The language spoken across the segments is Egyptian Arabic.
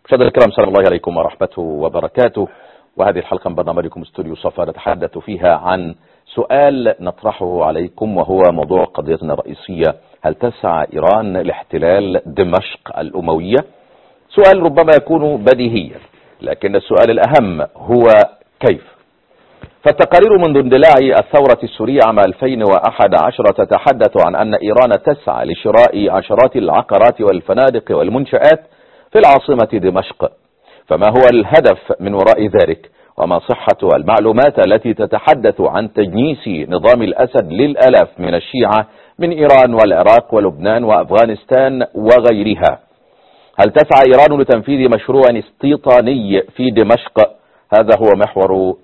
مشاهدينا الكرام سلام الله عليكم ورحمته وبركاته وهذه الحلقة من برنامجكم استوديو صفا نتحدث فيها عن سؤال نطرحه عليكم وهو موضوع قضيتنا الرئيسية هل تسعى إيران لاحتلال دمشق الأموية سؤال ربما يكون بديهيا لكن السؤال الأهم هو كيف فالتقارير منذ اندلاع الثورة السورية عام 2011 تتحدث عن أن إيران تسعى لشراء عشرات العقارات والفنادق والمنشآت في العاصمة دمشق فما هو الهدف من وراء ذلك وما صحة المعلومات التي تتحدث عن تجنيس نظام الأسد للألاف من الشيعة من إيران والعراق ولبنان وأفغانستان وغيرها هل تسعى إيران لتنفيذ مشروع استيطاني في دمشق هذا هو محور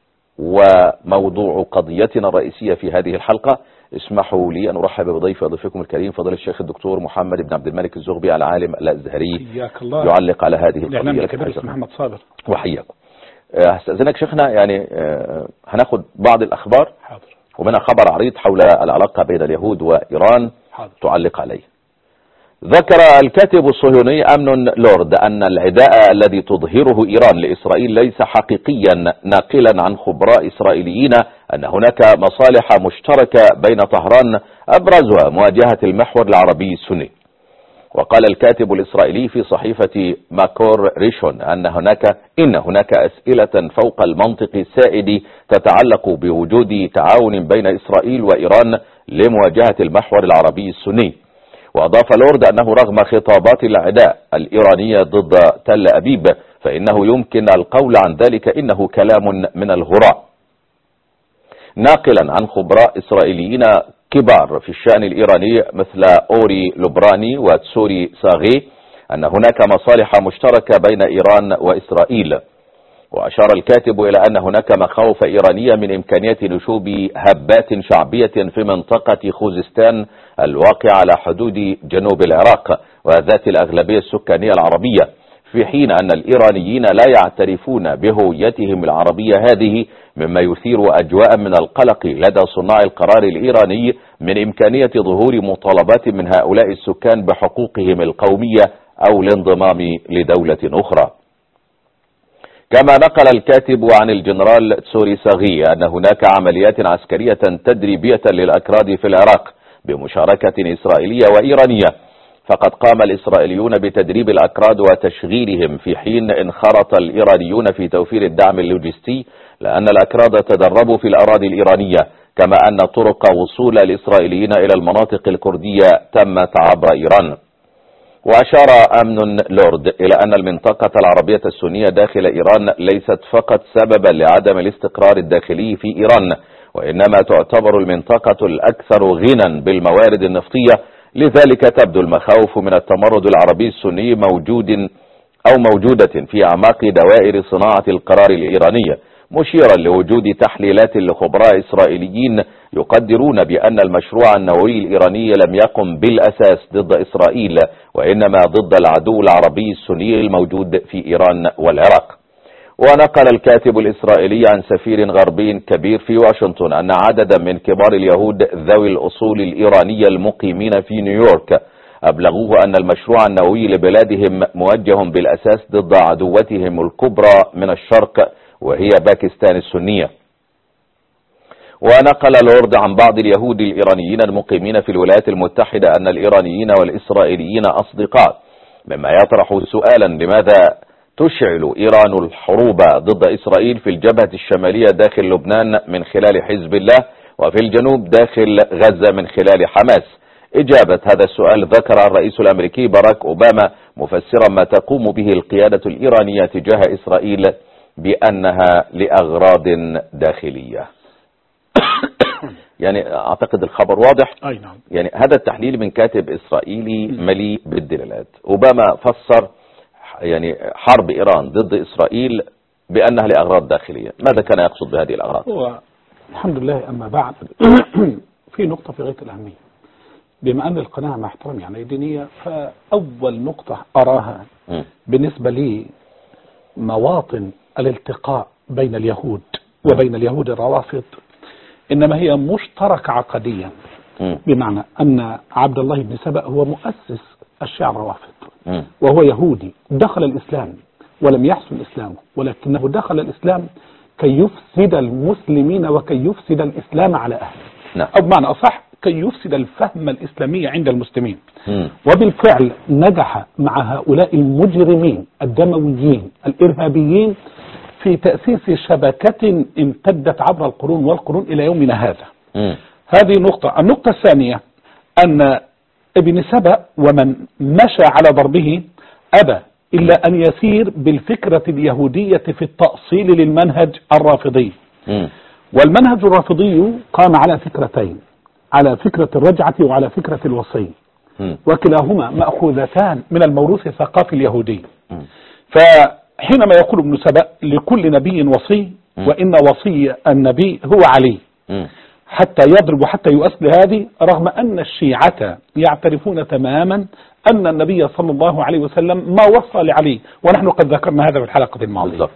وموضوع قضيتنا الرئيسية في هذه الحلقة اسمحوا لي أن أرحب بضيف ضيفكم الكريم فضيلة الشيخ الدكتور محمد بن عبد الملك الزغبي العالم الأزهري حياك الله يعلق على هذه القضية الإعلام الكبير محمد صابر وحياكم هستأذنك شيخنا يعني هناخد بعض الأخبار حاضر ومنها خبر عريض حول العلاقة بين اليهود وإيران حاضر تعلق عليه ذكر الكاتب الصهيوني أمنون لورد أن العداء الذي تظهره إيران لإسرائيل ليس حقيقيا ناقلا عن خبراء إسرائيليين أن هناك مصالح مشتركة بين طهران أبرزها مواجهة المحور العربي السني وقال الكاتب الإسرائيلي في صحيفة ماكور ريشون أن هناك إن هناك أسئلة فوق المنطق السائد تتعلق بوجود تعاون بين إسرائيل وإيران لمواجهة المحور العربي السني وأضاف لورد أنه رغم خطابات العداء الإيرانية ضد تل أبيب فإنه يمكن القول عن ذلك إنه كلام من الهراء ناقلا عن خبراء إسرائيليين كبار في الشأن الإيراني مثل أوري لوبراني وتسوري ساغي أن هناك مصالح مشتركة بين إيران وإسرائيل وأشار الكاتب إلى أن هناك مخاوف إيرانية من إمكانية نشوب هبات شعبية في منطقة خوزستان الواقع على حدود جنوب العراق وذات الأغلبية السكانية العربية في حين أن الإيرانيين لا يعترفون بهويتهم العربية هذه مما يثير أجواء من القلق لدى صناع القرار الإيراني من إمكانية ظهور مطالبات من هؤلاء السكان بحقوقهم القومية أو الانضمام لدولة أخرى كما نقل الكاتب عن الجنرال تسوري ساغي أن هناك عمليات عسكرية تدريبية للأكراد في العراق بمشاركة إسرائيلية وإيرانية فقد قام الإسرائيليون بتدريب الأكراد وتشغيلهم في حين انخرط الإيرانيون في توفير الدعم اللوجستي لأن الأكراد تدربوا في الأراضي الإيرانية كما أن طرق وصول الإسرائيليين إلى المناطق الكردية تمت عبر إيران وأشار أمن لورد إلى أن المنطقة العربية السنية داخل إيران ليست فقط سببا لعدم الاستقرار الداخلي في إيران وإنما تعتبر المنطقة الأكثر غنى بالموارد النفطية لذلك تبدو المخاوف من التمرد العربي السني موجود أو موجودة في أعماق دوائر صناعة القرار الإيرانية مشيرا لوجود تحليلات لخبراء إسرائيليين يقدرون بأن المشروع النووي الإيراني لم يقم بالأساس ضد إسرائيل وإنما ضد العدو العربي السني الموجود في إيران والعراق ونقل الكاتب الإسرائيلي عن سفير غربي كبير في واشنطن أن عددا من كبار اليهود ذوي الأصول الإيرانية المقيمين في نيويورك أبلغوه أن المشروع النووي لبلادهم موجه بالأساس ضد عدوتهم الكبرى من الشرق وهي باكستان السنية ونقل لورد عن بعض اليهود الإيرانيين المقيمين في الولايات المتحدة أن الإيرانيين والإسرائيليين أصدقاء مما يطرح سؤالا لماذا تشعل إيران الحروب ضد إسرائيل في الجبهة الشمالية داخل لبنان من خلال حزب الله وفي الجنوب داخل غزة من خلال حماس إجابة هذا السؤال ذكر الرئيس الأمريكي باراك أوباما مفسرا ما تقوم به القيادة الإيرانية تجاه إسرائيل بأنها لأغراض داخلية يعني أعتقد الخبر واضح أي نعم يعني هذا التحليل من كاتب إسرائيلي مليء بالدلالات أوباما فسر يعني حرب إيران ضد إسرائيل بأنها لأغراض داخلية ماذا كان يقصد بهذه الأغراض هو الحمد لله أما بعد في نقطة في غاية الأهمية بما أن القناة مع احترامي يعني دينية فأول نقطة أراها م. بالنسبة لي مواطن الالتقاء بين اليهود وبين اليهود الروافض إنما هي مشتركة عقديا م. بمعنى أن عبد الله بن سبأ هو مؤسس الشيعة الروافض مم. وهو يهودي دخل الإسلام ولم يحسن إسلامه ولكنه دخل الإسلام كي يفسد المسلمين وكي يفسد الإسلام على أهله نعم أو بمعنى أصح كي يفسد الفهم الإسلامي عند المسلمين مم. وبالفعل نجح مع هؤلاء المجرمين الدمويين الإرهابيين في تأسيس شبكة امتدت عبر القرون والقرون إلى يومنا هذا مم. هذه نقطة النقطة الثانية أن ابن سبأ ومن مشى على ضربه أبى إلا أن يسير بالفكرة اليهودية في التأصيل للمنهج الرافضي مم. والمنهج الرافضي قام على فكرتين على فكرة الرجعة وعلى فكرة الوصي مم. وكلاهما مأخوذتان من الموروث الثقافي اليهودي مم. فحينما يقول ابن سبأ لكل نبي وصي م. وإن وصي النبي هو علي مم. حتى يضرب حتى يؤسل هذه رغم أن الشيعة يعترفون تماما أن النبي صلى الله عليه وسلم ما وصى لعلي ونحن قد ذكرنا هذا في الحلقة الماضية بالضبط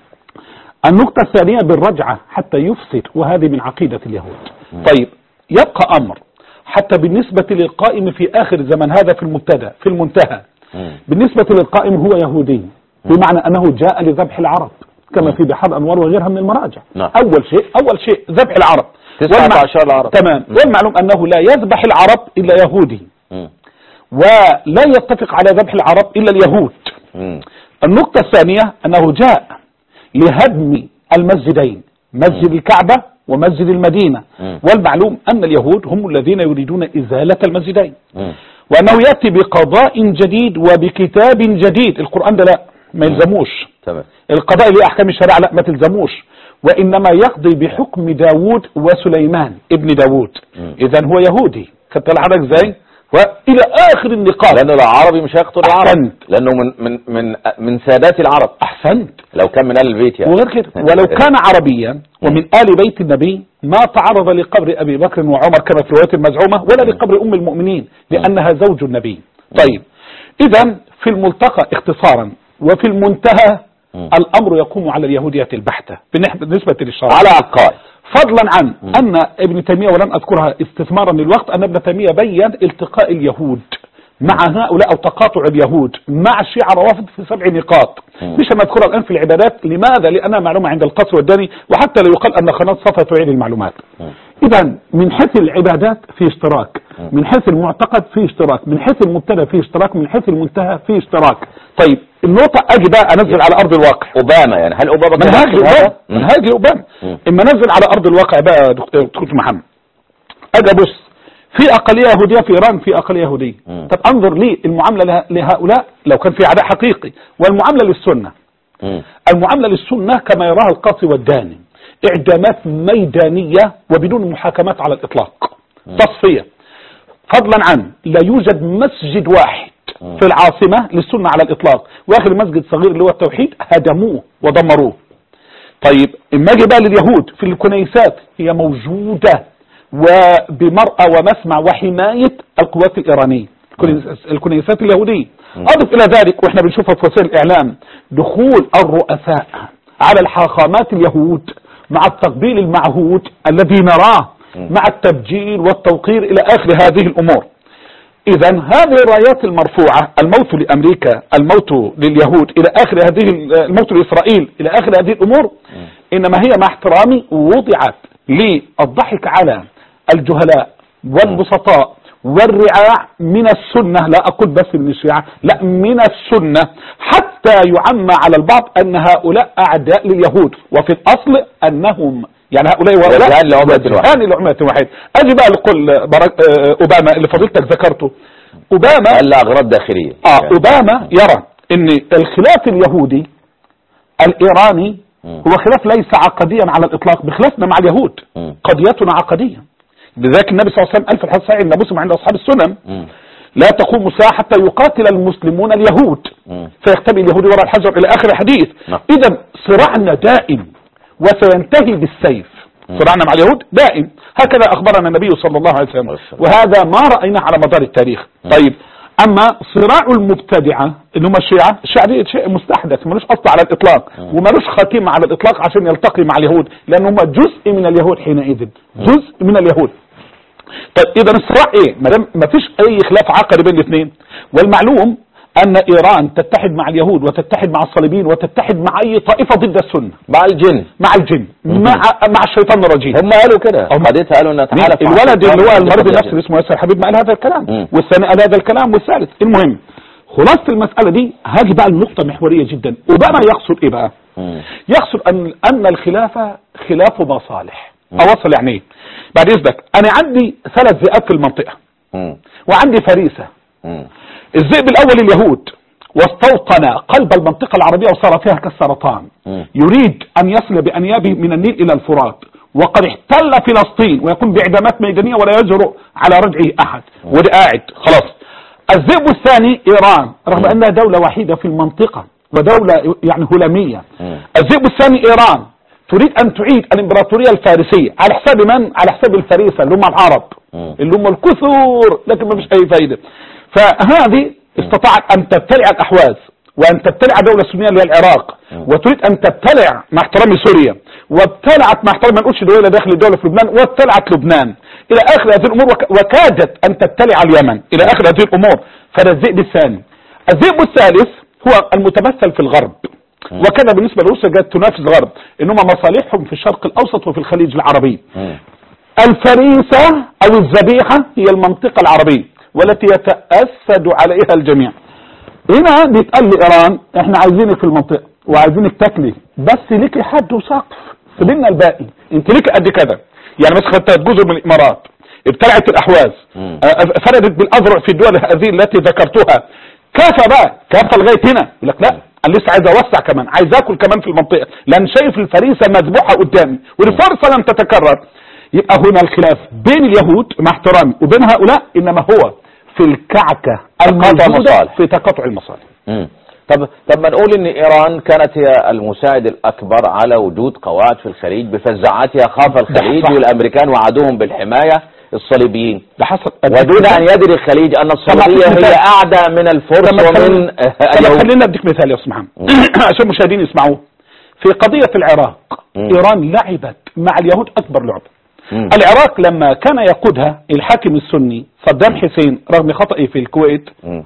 النقطة الثانية بالرجعة حتى يفسد وهذه من عقيدة اليهود مم. طيب يبقى أمر حتى بالنسبة للقائم في آخر الزمن هذا في المبتدا في المنتهى مم. بالنسبة للقائم هو يهودي بمعنى أنه جاء لذبح العرب كما في بحر الأنوار وغيرها من المراجع نعم. أول شيء أول شيء ذبح العرب تسعة والمع- عشر العرب. تمام مم. والمعلوم أنه لا يذبح العرب إلا يهودي مم. ولا يتفق على ذبح العرب إلا اليهود مم. النقطة الثانية أنه جاء لهدم المسجدين مسجد الكعبة ومسجد المدينة مم. والمعلوم أن اليهود هم الذين يريدون إزالة المسجدين مم. وأنه يأتي بقضاء جديد وبكتاب جديد القرآن ده لا ما يلزموش تمام القضاء اللي أحكام الشريعة لا ما تلزموش وإنما يقضي بحكم داود وسليمان ابن داود مم. إذا هو يهودي خدت حضرتك ازاي وإلى آخر النقاط لانه العربي مش هيقتل العرب أحسنت. لانه من من من من سادات العرب أحسنت لو كان من اهل البيت يعني وغير كده ولو كان عربيا ومن آل بيت النبي ما تعرض لقبر أبي بكر وعمر كما في الروايات المزعومة ولا لقبر أم المؤمنين لأنها زوج النبي طيب إذا في الملتقى اختصارا وفي المنتهى مم. الأمر يقوم على اليهودية البحتة بالنح- بالنسبة للشرع على عقائد فضلا عن أن ابن تيمية ولن أذكرها استثمارا للوقت أن ابن تيمية بين التقاء اليهود مع هؤلاء أو تقاطع اليهود مع الشيعة روافض في سبع نقاط مم. مش هنذكرها الآن في العبادات لماذا؟ لأنها معلومة عند القصر والداني وحتى لا يقال أن قناة صفا تعيد المعلومات مم. إذا من حيث العبادات في اشتراك من حيث المعتقد في اشتراك من حيث المبتدا في اشتراك من حيث المنتهى في اشتراك طيب النقطة أجي بقى أنزل على أرض الواقع اوباما يعني هل اوباما كان منهاج يقصد هذا؟ اوباما منهاج اوباما مم. اما نزل على ارض الواقع بقى يا دكتور دكتور محمد اجي ابص في اقليه يهوديه في ايران في اقليه يهوديه مم. طب انظر لي المعامله له- لهؤلاء لو كان في عداء حقيقي والمعامله للسنه مم. المعامله للسنه كما يراها القاصي والداني اعدامات ميدانيه وبدون محاكمات على الاطلاق تصفيه فضلا عن لا يوجد مسجد واحد مم. في العاصمه للسنه على الاطلاق واخر مسجد صغير اللي هو التوحيد هدموه ودمروه طيب اما اجي بقى لليهود في الكنيسات هي موجودة وبمرأة ومسمع وحماية القوات الإيرانية الكنيس- الكنيسات اليهودية أضف إلى ذلك وإحنا بنشوفها في وسائل الإعلام دخول الرؤساء على الحاخامات اليهود مع التقبيل المعهود الذي نراه مع التبجيل والتوقير إلى آخر هذه الأمور إذا هذه الرايات المرفوعة الموت لأمريكا الموت لليهود إلى آخر هذه الموت لإسرائيل إلى آخر هذه الأمور إنما هي مع احترامي وضعت للضحك على الجهلاء والبسطاء والرعاع من السنة لا أقول بس من الشيعة لا من السنة حتى يعمى على البعض أن هؤلاء أعداء لليهود وفي الأصل أنهم يعني هؤلاء وهؤلاء وجهان لعملة واحدة. وجهان لعملة واحد أجي بقى لقول باراك آه، أوباما اللي فضيلتك ذكرته أوباما قال له اغراض داخليه آه يعني. أوباما يرى أن الخلاف اليهودي الإيراني مم. هو خلاف ليس عقديا على الإطلاق بخلافنا مع اليهود مم. قضيتنا عقدية لذلك النبي صلى الله عليه وسلم قال في الحديث الصحيح إن مسلم عند أصحاب السنن مم. لا تقوم الساعة حتى يقاتل المسلمون اليهود مم. فيختبئ اليهود وراء الحجر إلى آخر الحديث نعم. إذا صراعنا دائم وسينتهي بالسيف صراعنا مع اليهود دائم هكذا أخبرنا النبي صلى الله عليه وسلم والسلام. وهذا ما رأيناه على مدار التاريخ طيب أما صراع المبتدعة اللي هم الشيعة الشيعة دي شيء مستحدث ملوش أصل على الإطلاق وملوش خاتمة على الإطلاق عشان يلتقي مع اليهود لأن هم جزء من اليهود حينئذ جزء من اليهود طيب اذا الصراع ايه ما دام ما فيش اي خلاف عقدي بين الاثنين والمعلوم ان ايران تتحد مع اليهود وتتحد مع الصليبيين وتتحد مع اي طائفه ضد السنه مع الجن مع الجن مع مع الشيطان الرجيم هم قالوا كده هم- قادتها قالوا ان تحالف مع الولد الشيطان اللي هو ضد المريض الجن. النفسي اللي اسمه ياسر حبيب ما قال هذا الكلام مم. والثاني قال هذا الكلام والثالث المهم خلاصه المساله دي هذه بقى النقطه محوريه جدا اوباما يقصد ايه بقى؟ مم. يقصد ان ان الخلافه خلاف مصالح مم. اوصل يعني ايه؟ بعد اذنك انا عندي ثلاث ذئاب في المنطقه مم. وعندي فريسه مم. الذئب الاول اليهود واستوطن قلب المنطقه العربيه وصار فيها كالسرطان مم. يريد ان يصل بانيابه من النيل الى الفرات وقد احتل فلسطين ويقوم باعدامات ميدانيه ولا يجرؤ على رجعه احد وده قاعد خلاص الذئب الثاني ايران رغم مم. انها دوله وحيده في المنطقه ودوله يعني هلاميه مم. الذئب الثاني ايران تريد ان تعيد الامبراطوريه الفارسيه على حساب من؟ على حساب الفريسه اللي هم العرب مم. اللي هم الكثور لكن ما فيش اي فايده فهذه استطاعت ان تبتلع الاحواز وان تبتلع دوله سنيه اللي هي العراق مم. وتريد ان تبتلع مع احترامي سوريا وابتلعت مع احترامي ما نقولش دوله داخل الدوله في لبنان وابتلعت لبنان الى اخر هذه الامور وك- وكادت ان تبتلع اليمن الى اخر هذه الامور فهذا الذئب الثاني الذئب الثالث هو المتمثل في الغرب مم. وكذا بالنسبه لروسيا جت تنافس الغرب انهم مصالحهم في الشرق الاوسط وفي الخليج العربي مم. الفريسة أو الذبيحة هي المنطقة العربية والتي يتأسد عليها الجميع هنا بيتقال لإيران احنا عايزينك في المنطقة وعايزينك تاكلي بس ليكي حد وسقف سيبلنا الباقي انت ليكي قد كذا يعني مثلا خدت جزر من الامارات ابتلعت الاحواز مم. آه، فردت بالاذرع في الدول هذه التي ذكرتها كافة بقى كافة لغاية هنا يقول لك لا انا لسه عايز اوسع كمان عايز اكل كمان في المنطقة لان شايف الفريسة مذبوحة قدامي والفرصة لم تتكرر يبقى هنا الخلاف بين اليهود مع احترامي وبين هؤلاء انما هو في الكعكة الموجودة المصالح. في تقاطع المصالح مم. طب طب ما نقول ان ايران كانت هي المساعد الاكبر على وجود قواعد في الخليج بفزاعتها خاف الخليج صح. والامريكان وعدوهم بالحمايه الصليبيين ده حصل ودون ان يدري الخليج ان الصليبيه طبعا. هي اعدى من الفرس لما ومن خلينا- طب اليهود خلينا اديك مثال يا استاذ محمد عشان المشاهدين يسمعوه في قضية العراق مم. ايران لعبت مع اليهود اكبر لعبة مم. العراق لما كان يقودها الحاكم السني صدام حسين رغم خطئه في الكويت مم.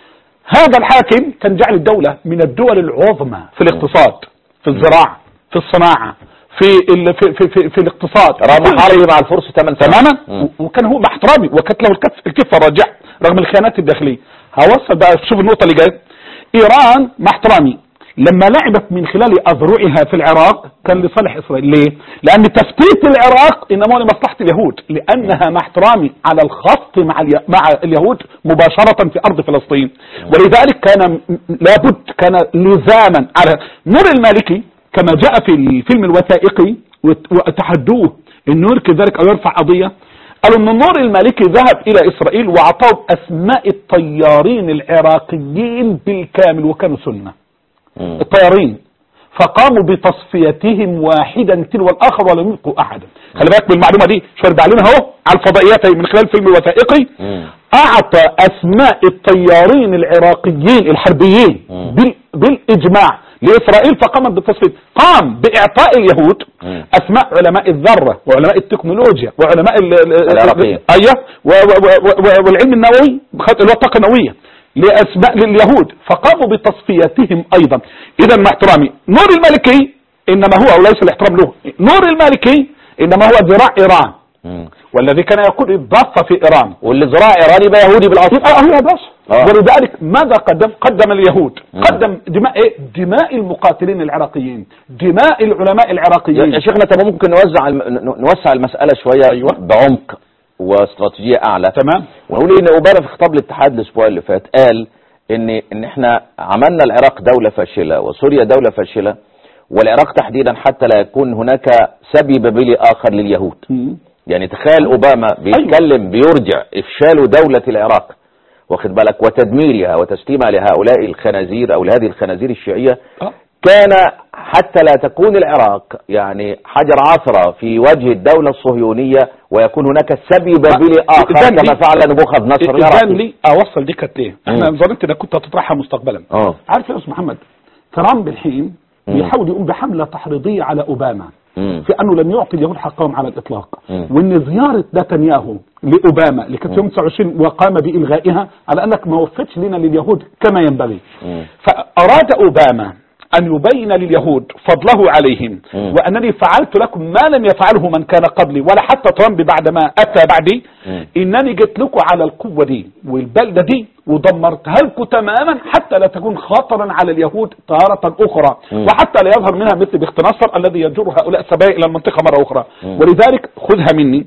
هذا الحاكم كان جعل الدولة من الدول العظمى في الاقتصاد في الزراعة في الصناعة في ال في في في, في الاقتصاد رغم كل حربه مع الفرس ثمان سنوات تماما مم. و- وكان هو مع احترامي وكانت له الكف الكفه الراجعه رغم الخيانات الداخليه هوصل بقى شوف النقطه اللي جايه ايران مع احترامي لما لعبت من خلال اذرعها في العراق كان لصالح اسرائيل ليه؟ لان تفتيت العراق انما هو لمصلحه اليهود لانها مع احترامي على الخط مع الي... مع اليهود مباشره في ارض فلسطين ولذلك كان م- لابد كان لزاما على نور المالكي كما جاء في الفيلم الوثائقي وت- وتحدوه النور كذلك او يرفع قضيه قالوا ان النور المالكي ذهب الى اسرائيل واعطاهم اسماء الطيارين العراقيين بالكامل وكانوا سنه مم. الطيارين فقاموا بتصفيتهم واحدا تلو الاخر ولم يبقوا احدا خلي بالك بالمعلومه دي شو بعلنها اهو على الفضائيات من خلال فيلم وثائقي مم. اعطى اسماء الطيارين العراقيين الحربيين مم. بال بالاجماع لاسرائيل فقامت بالتصفيه قام باعطاء اليهود مم. اسماء علماء الذره وعلماء التكنولوجيا وعلماء ال- ال- العراقيين. ايوه و- و- و- و- والعلم النووي خد- اللي هو الطاقه النوويه لاسماء لليهود فقاموا بتصفيتهم ايضا اذا مع احترامي نور المالكي انما هو وليس الاحترام له نور المالكي انما هو ذراع ايران مم. والذي كان يقود الضفه في ايران واللي زراع ايراني بقى يهودي بالاصل يبقى هو بس آه. ولذلك ماذا قدم قدم اليهود مم. قدم دماء ايه دماء المقاتلين العراقيين دماء العلماء يا العراقيين شيخنا طب ممكن نوزع الم... ن- نوسع المساله شويه أيوة. بعمق واستراتيجيه اعلى تمام ونقول ان اوباما في خطاب الاتحاد الاسبوع اللي فات قال ان ان احنا عملنا العراق دوله فاشله وسوريا دوله فاشله والعراق تحديدا حتى لا يكون هناك سبي بابلي اخر لليهود مم. يعني تخيل اوباما بيتكلم بيرجع افشال دوله العراق واخد بالك وتدميرها وتسليمها لهؤلاء الخنازير او لهذه الخنازير الشيعيه آه. كان حتى لا تكون العراق يعني حجر عثرة في وجه الدولة الصهيونية ويكون هناك سبي بابلي آخر إذن كما لي- فعل نبوخذ نصر إذن العراقي لي اوصل دي كانت ليه احنا مم. ظننت انك كنت هتطرحها مستقبلا اه عارف يا استاذ محمد ترامب الحين مم. بيحاول يقوم بحمله تحريضيه على اوباما مم. في انه لم يعطي اليهود حقهم على الاطلاق مم. وان زياره نتنياهو لاوباما اللي كانت يوم 29 وقام بالغائها على انك ما وفدتش لنا لليهود كما ينبغي مم. فاراد اوباما ان يبين لليهود فضله عليهم مم. وانني فعلت لكم ما لم يفعله من كان قبلي ولا حتى ترامب بعد ما اتى بعدي مم. انني جيت لكم على القوه دي والبلده دي ودمرتها لكم تماما حتى لا تكون خطرا على اليهود تارة اخرى مم. وحتى لا يظهر منها مثل بخت نصر الذي يجر هؤلاء السبايا الى المنطقه مره اخرى مم. ولذلك خذها مني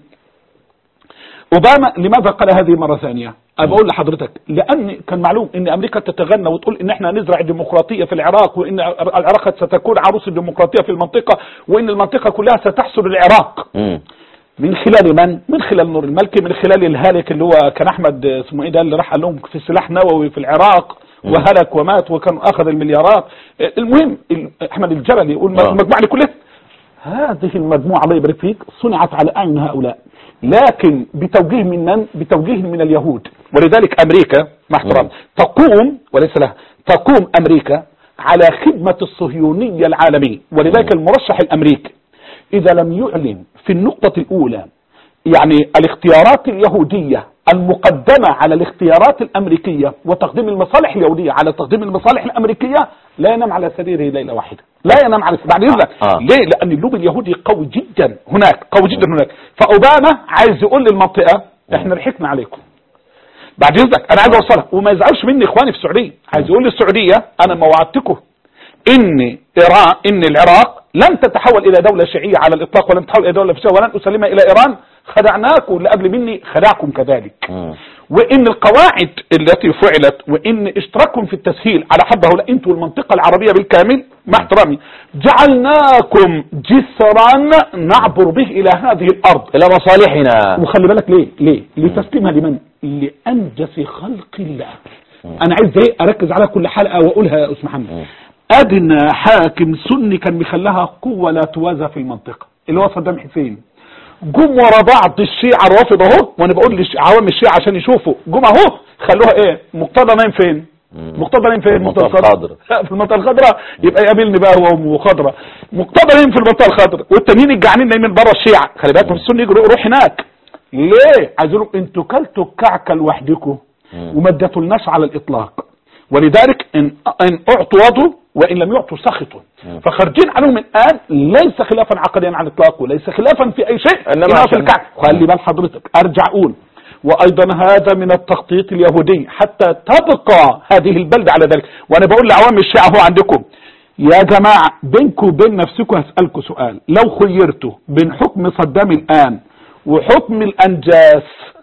اوباما لماذا قال هذه مره ثانيه؟ انا بقول لحضرتك لان كان معلوم ان امريكا تتغنى وتقول ان احنا نزرع الديمقراطيه في العراق وان العراق ستكون عروس الديمقراطيه في المنطقه وان المنطقه كلها ستحسن العراق مم. من خلال من؟ من خلال نور الملكي من خلال الهالك اللي هو كان احمد اسمه ايه ده اللي راح قال لهم في سلاح نووي في العراق مم. وهلك ومات وكان اخذ المليارات المهم ال- احمد الجبلي يقول آه. المجموعه دي كلها هذه المجموعه الله يبارك فيك صنعت على اعين هؤلاء لكن بتوجيه من من؟ بتوجيه من اليهود ولذلك امريكا مع احترام مم. تقوم وليس لها تقوم امريكا على خدمه الصهيونيه العالميه ولذلك المرشح الامريكي اذا لم يعلن في النقطه الاولى يعني الاختيارات اليهودية المقدمة على الاختيارات الأمريكية وتقديم المصالح اليهودية على تقديم المصالح الأمريكية لا ينام على سريره ليلة واحدة لا ينام على بعد إذنك آه. ليه لأن اللوب اليهودي قوي جدا هناك قوي جدا هناك فأوباما عايز يقول للمنطقة احنا ضحكنا عليكم بعد إذنك أنا عايز أوصلها وما يزعلش مني إخواني في السعودية عايز يقول للسعودية أنا ما وعدتكم ان ايران ان العراق لن تتحول الى دوله شيعيه على الاطلاق ولن تتحول الى دوله فاشيه ولن اسلمها الى ايران خدعناكم اللي قبل مني خدعكم كذلك مم. وان القواعد التي فعلت وان اشتراككم في التسهيل على حد هؤلاء انتم والمنطقه العربيه بالكامل مع احترامي جعلناكم جسرا نعبر به الى هذه الارض الى مصالحنا وخلي بالك ليه ليه لتسليمها لمن لانجس خلق الله انا عايز ايه اركز على كل حلقه واقولها يا استاذ محمد مم. ادنى حاكم سني كان مخلاها قوه لا توازى في المنطقه اللي هو صدام حسين جم ورا بعض الشيعة الرافض اهو وانا بقول لعوام الشيعة عشان يشوفوا جم اهو خلوها ايه مقتدى نايم فين مم. مقتدى نايم فين المنطقة الخضراء. الخضراء. لا، في المنطقه الخضراء يبقى يقابلني بقى هو وامه خضراء مقتدى نايم في المنطقه الخضراء والتانيين الجعانين نايمين بره الشيعة خلي بالك من السني يجروا روح هناك ليه عايزين يقولوا انتوا كلتوا الكعكه لوحدكم مم. وما اديتولناش على الاطلاق ولذلك ان ان اعطوا وضوا وان لم يعطوا سخطوا مم. فخارجين عنهم الان ليس خلافا عقديا على الاطلاق وليس خلافا في اي شيء إنما إنما في عشان- الكعك خلي بال حضرتك ارجع اقول وايضا هذا من التخطيط اليهودي حتى تبقى هذه البلده على ذلك وانا بقول لعوام الشيعه هو عندكم يا جماعه بينكم وبين نفسكم هسالكم سؤال لو خيرتوا بين حكم صدام الان وحكم الانجاس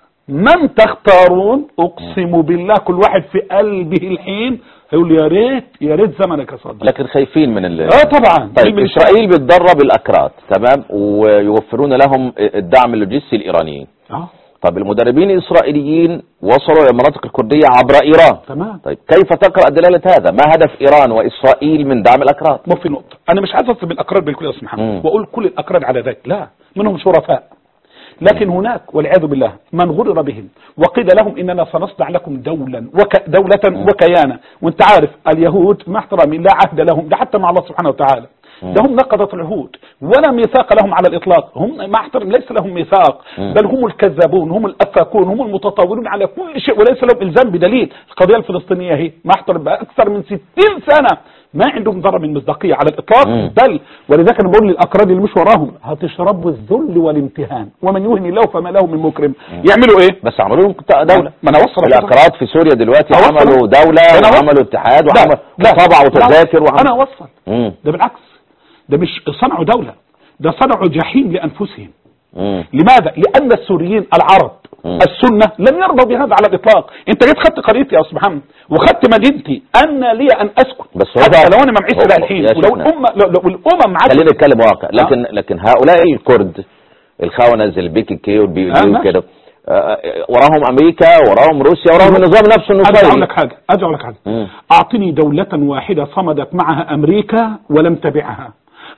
من تختارون اقسم بالله كل واحد في قلبه الحين هيقول يا ريت يا ريت زمنك يا صديقي لكن خايفين من ال اه طبعا طيب من- اسرائيل بتدرب الاكراد تمام ويوفرون لهم الدعم اللوجستي الايرانيين اه طب المدربين الاسرائيليين وصلوا الى المناطق الكرديه عبر ايران تمام طيب كيف تقرا دلاله هذا ما هدف ايران واسرائيل من دعم الاكراد ما في نقطة أنا مش عايز أصل بالأكراد بالكل يا أستاذ محمد مم. وأقول كل الأكراد على ذلك لا منهم شرفاء لكن هناك والعياذ بالله من غرر بهم وقيل لهم اننا سنصنع لكم دولا وك دولة وكيانا وانت عارف اليهود مع احترامي لا عهد لهم ده حتى مع الله سبحانه وتعالى ده هم نقضت العهود ولا ميثاق لهم على الاطلاق هم مع احترام ليس لهم ميثاق مم. بل هم الكذابون هم الافاكون هم المتطاولون على كل شيء وليس لهم الزام بدليل القضيه الفلسطينيه هي مع احترام بقى اكثر من 60 سنه ما عندهم ذره من مصداقيه على الاطلاق مم. بل ولذلك انا بقول للاكراد اللي مش وراهم هتشربوا الذل والامتهان ومن يهن الله فما له من مكرم يعملوا ايه؟ بس عملوا لهم دولة ما انا اوصل الاكراد في سوريا دلوقتي أوصل. عملوا دولة أنا أوصل. وعملوا اتحاد لا، وعملوا لا، وطبعوا لا، تذاكر انا وعملوا اوصل مم. ده بالعكس ده مش صنعوا دولة ده صنعوا جحيم لأنفسهم مم. لماذا؟ لأن السوريين العرب مم. السنة لم يرضوا بهذا على الإطلاق أنت جيت خدت قريتي يا أستاذ محمد وخدت مدينتي أن لي أن أسكن بس هو حتى ده- لو أنا ما معيش هو- إلى الحين يا ولو شيخنا. الأمة لو, لو الأمم معاك خلينا نتكلم واقع لكن لكن هؤلاء الكرد الخونة زي البي كي كي والبي آه، دي ماشي. وكده آه، وراهم امريكا وراهم روسيا وراهم النظام نفسه أرجع أقول النصيري لك حاجة أرجع أقول لك حاجة مم. أعطني دولة واحدة صمدت معها أمريكا ولم تبعها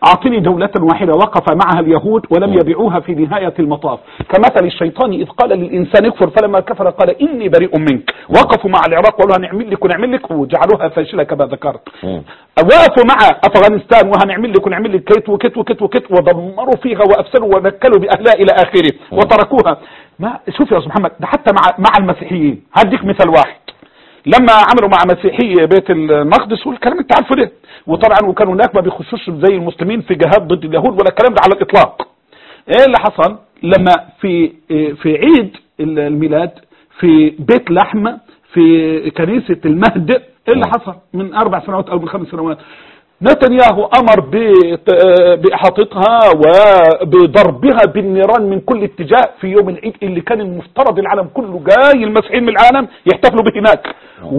اعطني دولة واحدة وقف معها اليهود ولم يبيعوها في نهاية المطاف كمثل الشيطان اذ قال للانسان اكفر فلما كفر قال اني بريء منك وقفوا مع العراق وقالوا هنعمل لك ونعمل لك وجعلوها فاشلة كما ذكرت مم. وقفوا مع افغانستان وهنعمل لك ونعمل لك كيت وكت وكت وكت ودمروا فيها وافسدوا ونكلوا باهلها الى اخره وتركوها ما شوف يا استاذ محمد ده حتى مع مع المسيحيين هديك مثال واحد لما عملوا مع مسيحي بيت المقدس والكلام انت عارفه ده وطبعا وكانوا هناك ما بيخشوش زي المسلمين في جهاد ضد اليهود ولا الكلام ده على الاطلاق ايه اللي حصل لما في في عيد الميلاد في بيت لحم في كنيسة المهد ايه اللي حصل من اربع سنوات او من خمس سنوات نتنياهو امر ب- باحاطتها وبضربها بالنيران من كل اتجاه في يوم العيد اللي كان المفترض العالم كله جاي المسيحيين من العالم يحتفلوا به هناك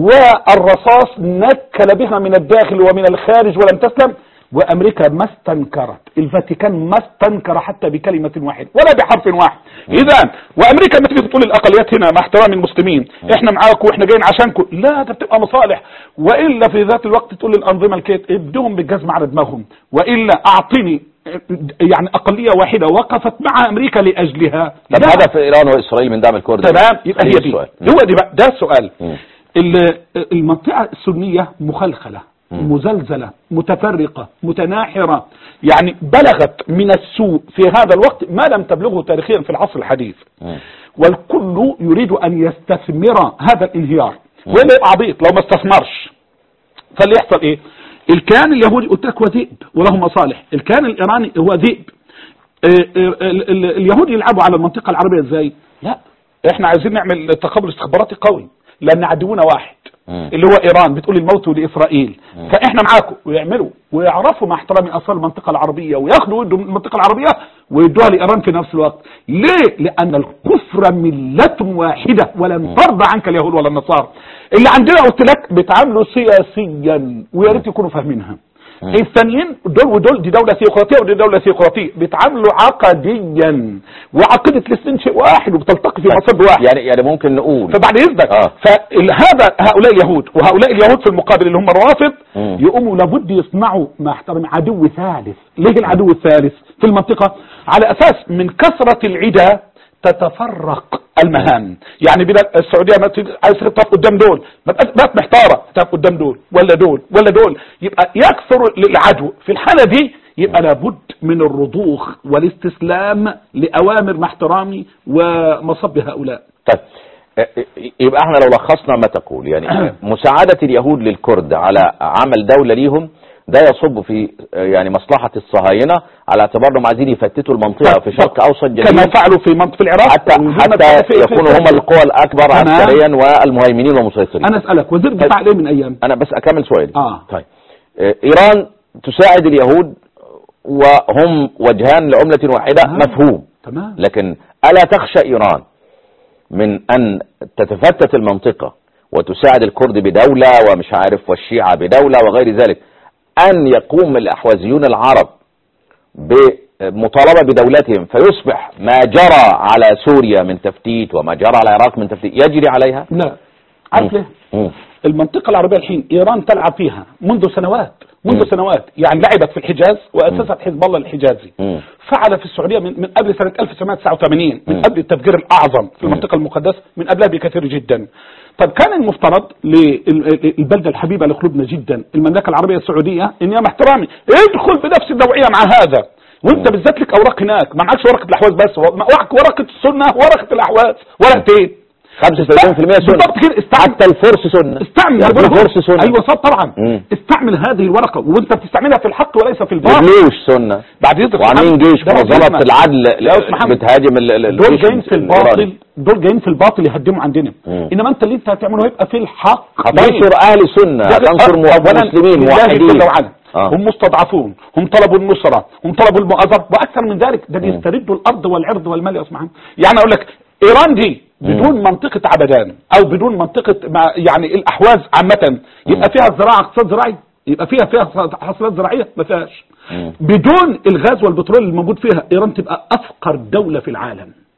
والرصاص نكل بها من الداخل ومن الخارج ولم تسلم وامريكا ما استنكرت الفاتيكان ما استنكر حتى بكلمة واحدة ولا بحرف واحد اذا وامريكا ما تيجي تقول الاقليات هنا مع احترام المسلمين احنا معاكم واحنا جايين عشانكم لا ده بتبقى مصالح والا في ذات الوقت تقول للانظمه الكيت ادهم بالجزم على دماغهم والا اعطني يعني اقليه واحده وقفت مع امريكا لاجلها طب لا. هدف ايران واسرائيل من دعم الكرد تمام يبقى هي أي دي سؤال. هو دي بقى ده السؤال مم. ال- المنطقة السنية مخلخلة مم. مزلزلة متفرقة متناحرة يعني بلغت من السوء في هذا الوقت ما لم تبلغه تاريخيا في العصر الحديث مم. والكل يريد أن يستثمر هذا الانهيار مم. وين يبقى عبيط لو ما استثمرش فاللي يحصل ايه الكيان اليهودي قلت لك هو ذئب وله مصالح الكيان الايراني هو ذئب إيه إيه ال- ال- اليهود يلعبوا على المنطقة العربية ازاي لا احنا عايزين نعمل تقابل استخباراتي قوي لان عدونا واحد مم. اللي هو ايران بتقول الموت لاسرائيل مم. فاحنا معاكم ويعملوا ويعرفوا مع احترامي اصل المنطقه العربيه وياخدوا ويدوا من المنطقه العربيه ويدوها لايران في نفس الوقت ليه لان الكفر مله واحده ولن ترضى عنك اليهود ولا النصارى اللي عندنا قلت لك بيتعاملوا سياسيا ويا ريت يكونوا فاهمينها مم. الثانيين دول ودول دي دولة ثيوقراطية ودي دولة ثيوقراطية بيتعاملوا عقديا وعقيدة الاثنين شيء واحد وبتلتقي في مصب واحد يعني يعني ممكن نقول فبعد اذنك آه. فهذا هؤلاء اليهود وهؤلاء اليهود في المقابل اللي هم الروافض مم. يقوموا لابد يصنعوا مع احترام عدو ثالث ليه العدو الثالث في المنطقة على اساس من كثرة العدا تتفرق المهام يعني بلاد السعودية ما تيجي- عايز تقف قدام دول ما تبقاش بقت محتارة تقف قدام دول ولا دول ولا دول يبقى يكثر العدو في الحالة دي يبقى لابد من الرضوخ والاستسلام لأوامر مع احترامي ومصب هؤلاء طيب اه، يبقى احنا لو لخصنا ما تقول يعني مساعدة اليهود للكرد على عمل دولة ليهم ده يصب في اه، يعني مصلحة الصهاينة على اعتبار انهم عايزين يفتتوا المنطقة في شرق اوسط كما جديد فعلوا في منطقة العراق حتى وهم حتى في- في- يكونوا هم في- القوى الاكبر تمام. عسكريا والمهيمنين والمسيطرين انا اسالك وزير الدفاع ليه من ايام انا بس اكمل سؤالي آه. طيب اه، ايران تساعد اليهود وهم وجهان لعملة واحدة تمام. مفهوم تمام لكن ألا تخشى إيران من أن تتفتت المنطقة وتساعد الكرد بدولة ومش عارف والشيعة بدولة وغير ذلك أن يقوم الأحوازيون العرب بمطالبة بدولتهم فيصبح ما جرى على سوريا من تفتيت وما جرى على العراق من تفتيت يجري عليها لا عارف ليه مم. المنطقة العربية الحين ايران تلعب فيها منذ سنوات منذ مم. سنوات يعني لعبت في الحجاز واسست حزب الله الحجازي مم. فعل في السعودية من, من قبل سنة 1989 مم. من قبل التفجير الأعظم في مم. المنطقة المقدسة من قبلها بكثير جدا طب كان المفترض للبلدة الحبيبة لقلوبنا جدا المملكة العربية السعودية إن يا احترامي ادخل بنفس النوعية مع هذا وانت بالذات لك اوراق هناك ما معكش ورقه الاحواز بس هو- معك ورقه السنه ورقه الاحواز ورقتين 35% سنة بالضبط كده استعمل حتى الفرس سنة استعمل يعني الورقة. الفرس سنة ايوه صح طبعا مم. استعمل هذه الورقه وانت بتستعملها في الحق وليس في الباطل الجيوش سنة بعد اذنك وعاملين محمد، جيش ده منظمة محمد. العدل يا أستاذ محمد. بتهاجم ال- ال- دول الجيش جايين في الإيراني. الباطل دول جايين في الباطل يهدموا عندنا مم. انما انت اللي انت هتعمله هيبقى في الحق هتنصر اهل سنة هتنصر أولاً مسلمين لله موحدين جل وعلا آه. هم مستضعفون هم طلبوا النصرة هم طلبوا المؤازرة واكثر من ذلك ده مم. بيستردوا الارض والعرض والمال يا أستاذ محمد يعني اقول لك ايران دي بدون منطقة عبدان او بدون منطقة مع يعني الاحواز عامة يبقى فيها زراعة اقتصاد زراعي يبقى فيها فيها حصلات زراعية ما فيهاش مم. بدون الغاز والبترول اللي موجود فيها ايران تبقى افقر دولة في العالم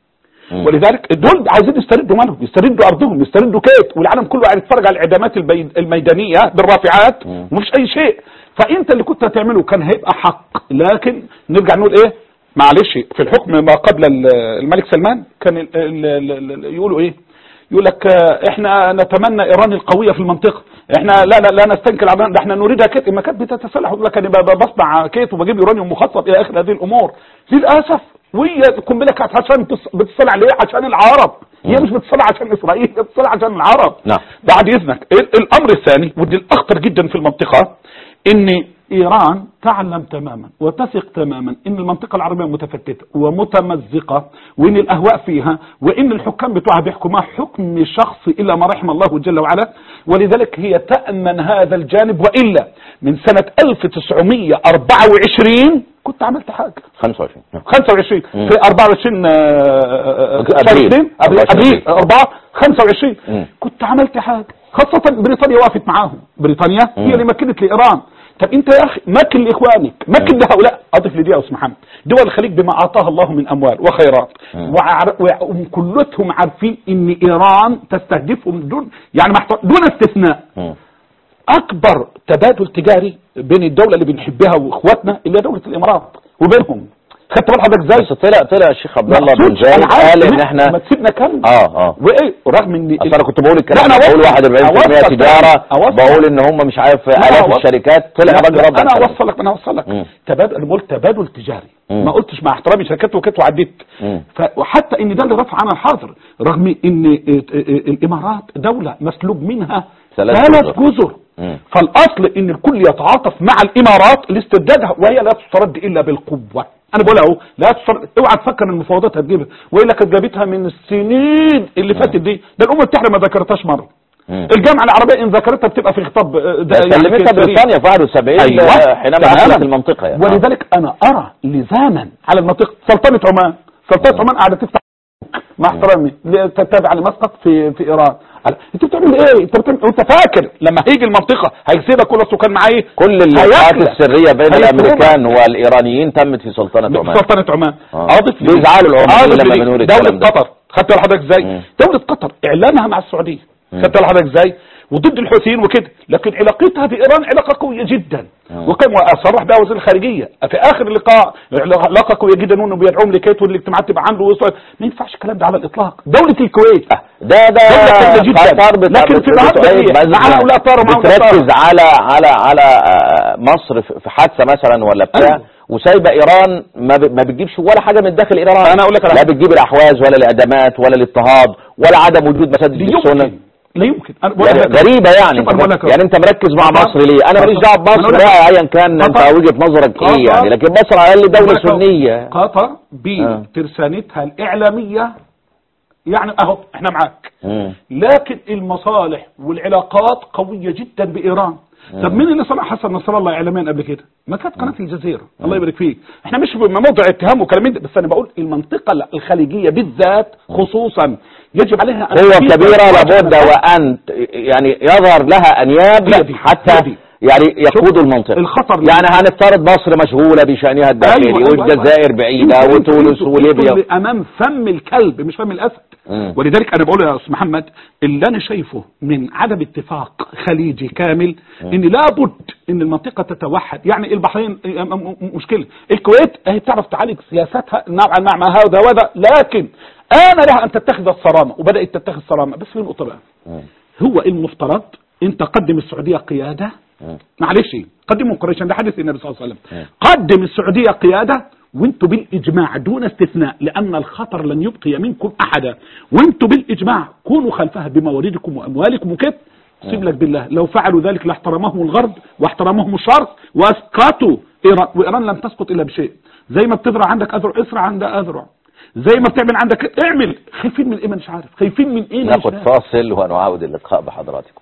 مم. ولذلك دول عايزين يستردوا مالهم يستردوا ارضهم يستردوا كيت والعالم كله قاعد يتفرج على الاعدامات البي- الميدانيه بالرافعات مم. ومفيش اي شيء فانت اللي كنت هتعمله كان هيبقى حق لكن نرجع نقول ايه معلش في الحكم ما قبل ال- الملك سلمان كان ال ال ال ال يقولوا ايه يقول لك آه، احنا نتمنى ايران القويه في المنطقه احنا لا لا لا نستنكر على ده احنا نريدها كيت ما كانت بتتسلح يقول لك انا ب- ب- بصنع كيت وبجيب يورانيوم مخصب الى اخر هذه الامور للاسف وهي القنبله كانت عشان بتص- بتصنع ليه عشان العرب هي مم. مش بتصنع عشان اسرائيل هي بتصنع عشان العرب نعم. بعد اذنك ال- الامر الثاني ودي الاخطر جدا في المنطقه ان ايران تعلم تماما وتثق تماما ان المنطقه العربيه متفتته ومتمزقه وان الاهواء فيها وان الحكام بتوعها بيحكموها حكم شخصي الا ما رحم الله جل وعلا ولذلك هي تامن هذا الجانب والا من سنه 1924 كنت عملت حاجه 25 نعم. 25 مم. في 24 آه، آه، أبريل. ابريل ابريل 24. ابريل 4 25 مم. كنت عملت حاجه خاصه بريطانيا وقفت معاهم بريطانيا مم. هي اللي مكنت لايران طب انت يا اخي مكن لاخوانك مكن لهؤلاء اضف لدي يا استاذ محمد دول الخليج بما اعطاها الله من اموال وخيرات مم. وعر- وع- وكلتهم عارفين ان ايران تستهدفهم دون يعني محت- دون استثناء مم. اكبر تبادل تجاري بين الدوله اللي بنحبها واخواتنا اللي هي دوله الامارات وبينهم خدت بال حضرتك ازاي بس طلع طلع الشيخ عبد الله بن مقصود جاي أنا عارف قال ان ما- احنا ما تسيبنا كم اه اه وايه ورغم ان اصل انا كنت بقول لا، الكلام أنا ده بقول أوصل- 41% أوصل تجاره أوصل. بقول ان هم مش عارف لا، الاف أوصل. الشركات طلع لا، راجل لا، رد انا على اوصل لك انا اوصل لك مم. تبادل انا بقول تبادل تجاري مم. ما قلتش مع احترامي شركات وكت وعديت مم. ف- وحتى ان ده اللي رفع عنها الحظر رغم ان ا- ا- الامارات دوله مسلوب منها ثلاث ثلاث جزر. جزر مم. فالاصل ان الكل يتعاطف مع الامارات لاستردادها وهي لا تسترد الا بالقوه انا بقول اهو لا تسترد اوعى تفكر ان المفاوضات هتجيبها والا كانت جابتها من السنين اللي فاتت دي ده الامم المتحده ما ذكرتهاش مره مم. الجامعه العربيه ان ذكرتها بتبقى في خطاب آه، ده ده يعني كلمتها كده بريطانيا في 71 أيوة. آه، حينما تماماً. دخلت المنطقه يعني ولذلك انا ارى لزاما على المنطقه سلطنه عمان سلطنه عمان قاعده تفتح مع احترامي تتابع لمسقط في في ايران قال، انت بتعمل ايه انت بتعمل انت فاكر لما هيجي المنطقه هيسيبك كل السكان معاه ايه كل اللقاءات هياكلك. السريه بين هيفرمك. الامريكان والايرانيين تمت في سلطنه عمان سلطنه عمان آه. اضف لي- بيزعلوا العمانيين أضف لما لي بنقول الكلام دوله ده. قطر خدت بالك حضرتك ازاي مم. دوله قطر اعلانها مع السعوديه مم. خدت بالك حضرتك ازاي وضد الحوثيين وكده لكن علاقتها بايران علاقه قويه جدا مم. وكان صرح بها وزير الخارجيه في اخر اللقاء علاقه قويه جدا وانه بيدعوهم لكيت والاجتماعات تبقى عنده وصل ما ينفعش الكلام ده على الاطلاق دوله الكويت آه، ده ده دولة قوية جدا. قطر بت- لكن في بت- النهاردة بتؤيد هي بس معاها ولا طار ومعاها ولا بتركز طار. على على على آه، مصر في في حادثه مثلا ولا بتاع أيوة. وسايبه ايران ما ب- ما بتجيبش ولا حاجه من داخل ايران أنا أقول لك على لا حاجة. بتجيب الاحواز ولا الاعدامات ولا الاضطهاد ولا عدم وجود مساجد دي السنه يمكن لا يمكن أنا بقول يعني لك- غريبه يعني شوف أنا بقول لك أهو. يعني انت مركز مع قطر- مصر ليه انا ماليش دعوه أنا بمصر أقول لك- بقى ايا كان انت قطر- وجهه نظرك ايه قطر- يعني لكن مصر على الاقل دوله بقول لك أهو. سنيه قطر آه. بترسانتها الاعلاميه يعني اهو احنا معاك مم. لكن المصالح والعلاقات قوية جدا بإيران طب مين اللي صنع حسن نصر الله اعلاميا قبل كده؟ ما كانت قناه الجزيره الله يبارك فيك احنا مش بموضع اتهام وكلام من ده بس انا بقول المنطقه الخليجيه بالذات خصوصا يجب عليها ان قوة تفيد كبيرة بالواجب لابد والحق. وأن ت- يعني يظهر لها أنياب هي دي، حتى هي دي. يعني يقودوا المنطقة الخطر يعني هنفترض مصر مشغولة بشأنها الداخلي أيوة، أيوة، والجزائر أيوة. بعيدة انتوا- انتوا- وتونس انتوا- وليبيا انتوا امام فم الكلب مش فم الاسد مم. ولذلك انا بقول يا استاذ محمد اللي انا شايفه من عدم اتفاق خليجي كامل ان لابد ان المنطقه تتوحد يعني البحرين م- م- مشكله الكويت هي بتعرف تعالج سياستها نوعا ما مع هذا وهذا لكن انا لها ان تتخذ الصرامه وبدات تتخذ صرامه بس في نقطه بقى مم. هو المفترض انت قدم السعوديه قياده مم. معلش قدموا قريشا ده حديث النبي صلى الله عليه وسلم مم. قدم السعوديه قياده وانتوا بالاجماع دون استثناء لان الخطر لن يبقي منكم احدا وانتوا بالاجماع كونوا خلفها بمواردكم واموالكم وكيف سيب لك بالله لو فعلوا ذلك لاحترمهم الغرب واحترمهم الشرق واسقطوا ايران وايران لم تسقط الا بشيء زي ما بتزرع عندك اذرع اسرع عندها اذرع زي ما بتعمل عندك اعمل خايفين من ايه ما مش عارف خايفين من ايه ما مش ناخد عارف. فاصل ونعاود اللقاء بحضراتكم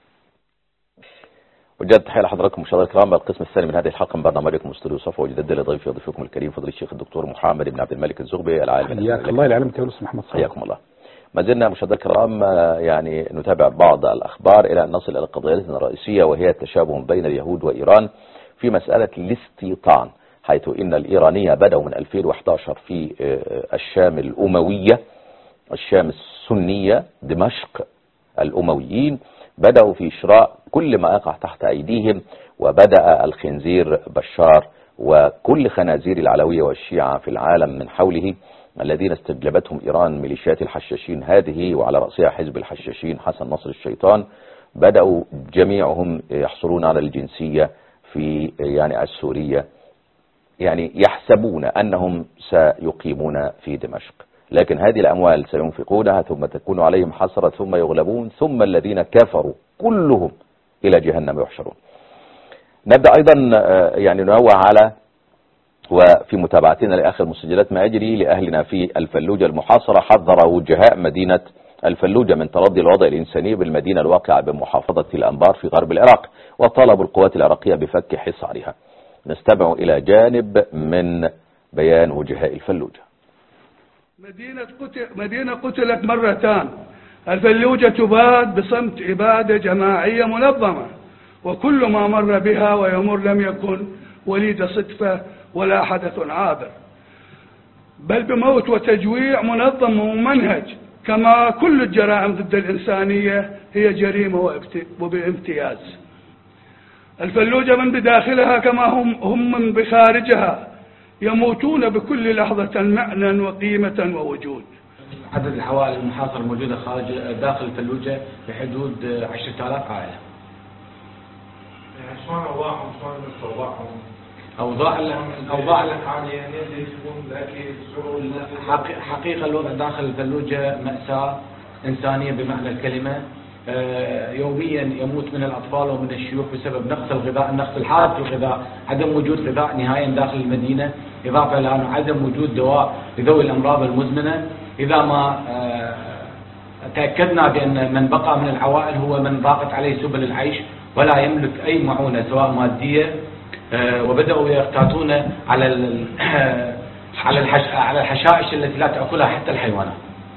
وجدت تحية لحضراتكم مشاهدينا الكرام القسم الثاني من هذه الحلقة من برنامجكم استوديو صفا وجدد لضيفي وضيفكم الكريم فضيلة الشيخ الدكتور محمد بن عبد الملك الزغبي العالم حياك الأسلامي. الله العالم تيولس محمد صلى حياكم الله ما زلنا مشاهدينا الكرام آه، يعني نتابع بعض الأخبار إلى أن نصل إلى قضيتنا الرئيسية وهي التشابه بين اليهود وإيران في مسألة الاستيطان حيث إن الإيرانية بدأوا من 2011 في آه، الشام الأموية الشام السنية دمشق الأمويين بدأوا في شراء كل ما يقع تحت أيديهم وبدأ الخنزير بشار وكل خنازير العلوية والشيعة في العالم من حوله الذين استجلبتهم إيران ميليشيات الحشاشين هذه وعلى رأسها حزب الحشاشين حسن نصر الشيطان بدأوا جميعهم يحصلون على الجنسية في يعني السورية يعني يحسبون أنهم سيقيمون في دمشق لكن هذه الأموال سينفقونها ثم تكون عليهم حسرة ثم يغلبون ثم الذين كفروا كلهم إلى جهنم يحشرون نبدأ أيضا آه، يعني ننوه على وفي متابعتنا لآخر مسجلات ما يجري لأهلنا في الفلوجة المحاصرة حذر وجهاء مدينة الفلوجة من تردي الوضع الإنساني بالمدينة الواقعة بمحافظة الأنبار في غرب العراق وطالبوا القوات العراقية بفك حصارها نستمع إلى جانب من بيان وجهاء الفلوجة مدينة قتل مدينة قتلت مرتان الفلوجة تباد بصمت إبادة جماعية منظمة وكل ما مر بها ويمر لم يكن وليد صدفة ولا حدث عابر بل بموت وتجويع منظم وممنهج كما كل الجرائم ضد الإنسانية هي جريمة وبامتياز الفلوجة من بداخلها كما هم, هم من بخارجها يموتون بكل لحظة معنى وقيمة ووجود عدد الحوائل المحاصرة الموجودة خارج داخل الفلوجة بحدود 10000 عائلة. يعني شلون اوضاعهم شلون اوضاعهم؟ اوضاع الاوضاع حاليا يشوفون الاكل حقيقه الوضع داخل الفلوجه ماساه انسانيه بمعنى الكلمه آه، يوميا يموت من الاطفال ومن الشيوخ بسبب نقص الغذاء، النقص الحاد في الغذاء، عدم وجود غذاء نهائيا داخل المدينه، اضافه الى عدم وجود دواء لذوي الامراض المزمنه، اذا ما آه، تاكدنا بان من بقى من العوائل هو من ضاقت عليه سبل العيش ولا يملك اي معونه سواء ماديه آه، وبداوا يقتاتون على على على الحشائش التي لا تاكلها حتى الحيوانات.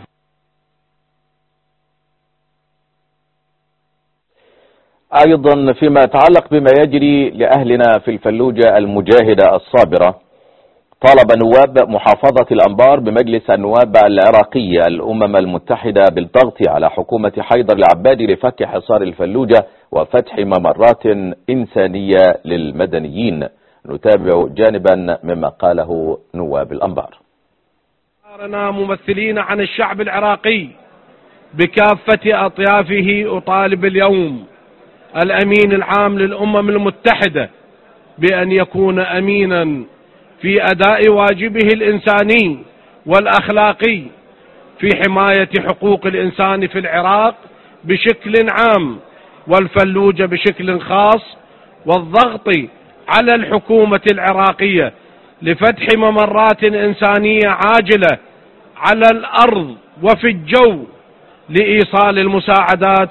ايضا فيما يتعلق بما يجري لاهلنا في الفلوجة المجاهدة الصابرة طالب نواب محافظة الانبار بمجلس النواب العراقي الامم المتحدة بالضغط على حكومة حيدر العبادي لفك حصار الفلوجة وفتح ممرات انسانية للمدنيين نتابع جانبا مما قاله نواب الانبار صارنا ممثلين عن الشعب العراقي بكافة اطيافه اطالب اليوم الامين العام للامم المتحدة بان يكون امينا في اداء واجبه الانساني والاخلاقي في حماية حقوق الانسان في العراق بشكل عام والفلوجة بشكل خاص والضغط على الحكومة العراقية لفتح ممرات انسانية عاجلة على الارض وفي الجو لايصال المساعدات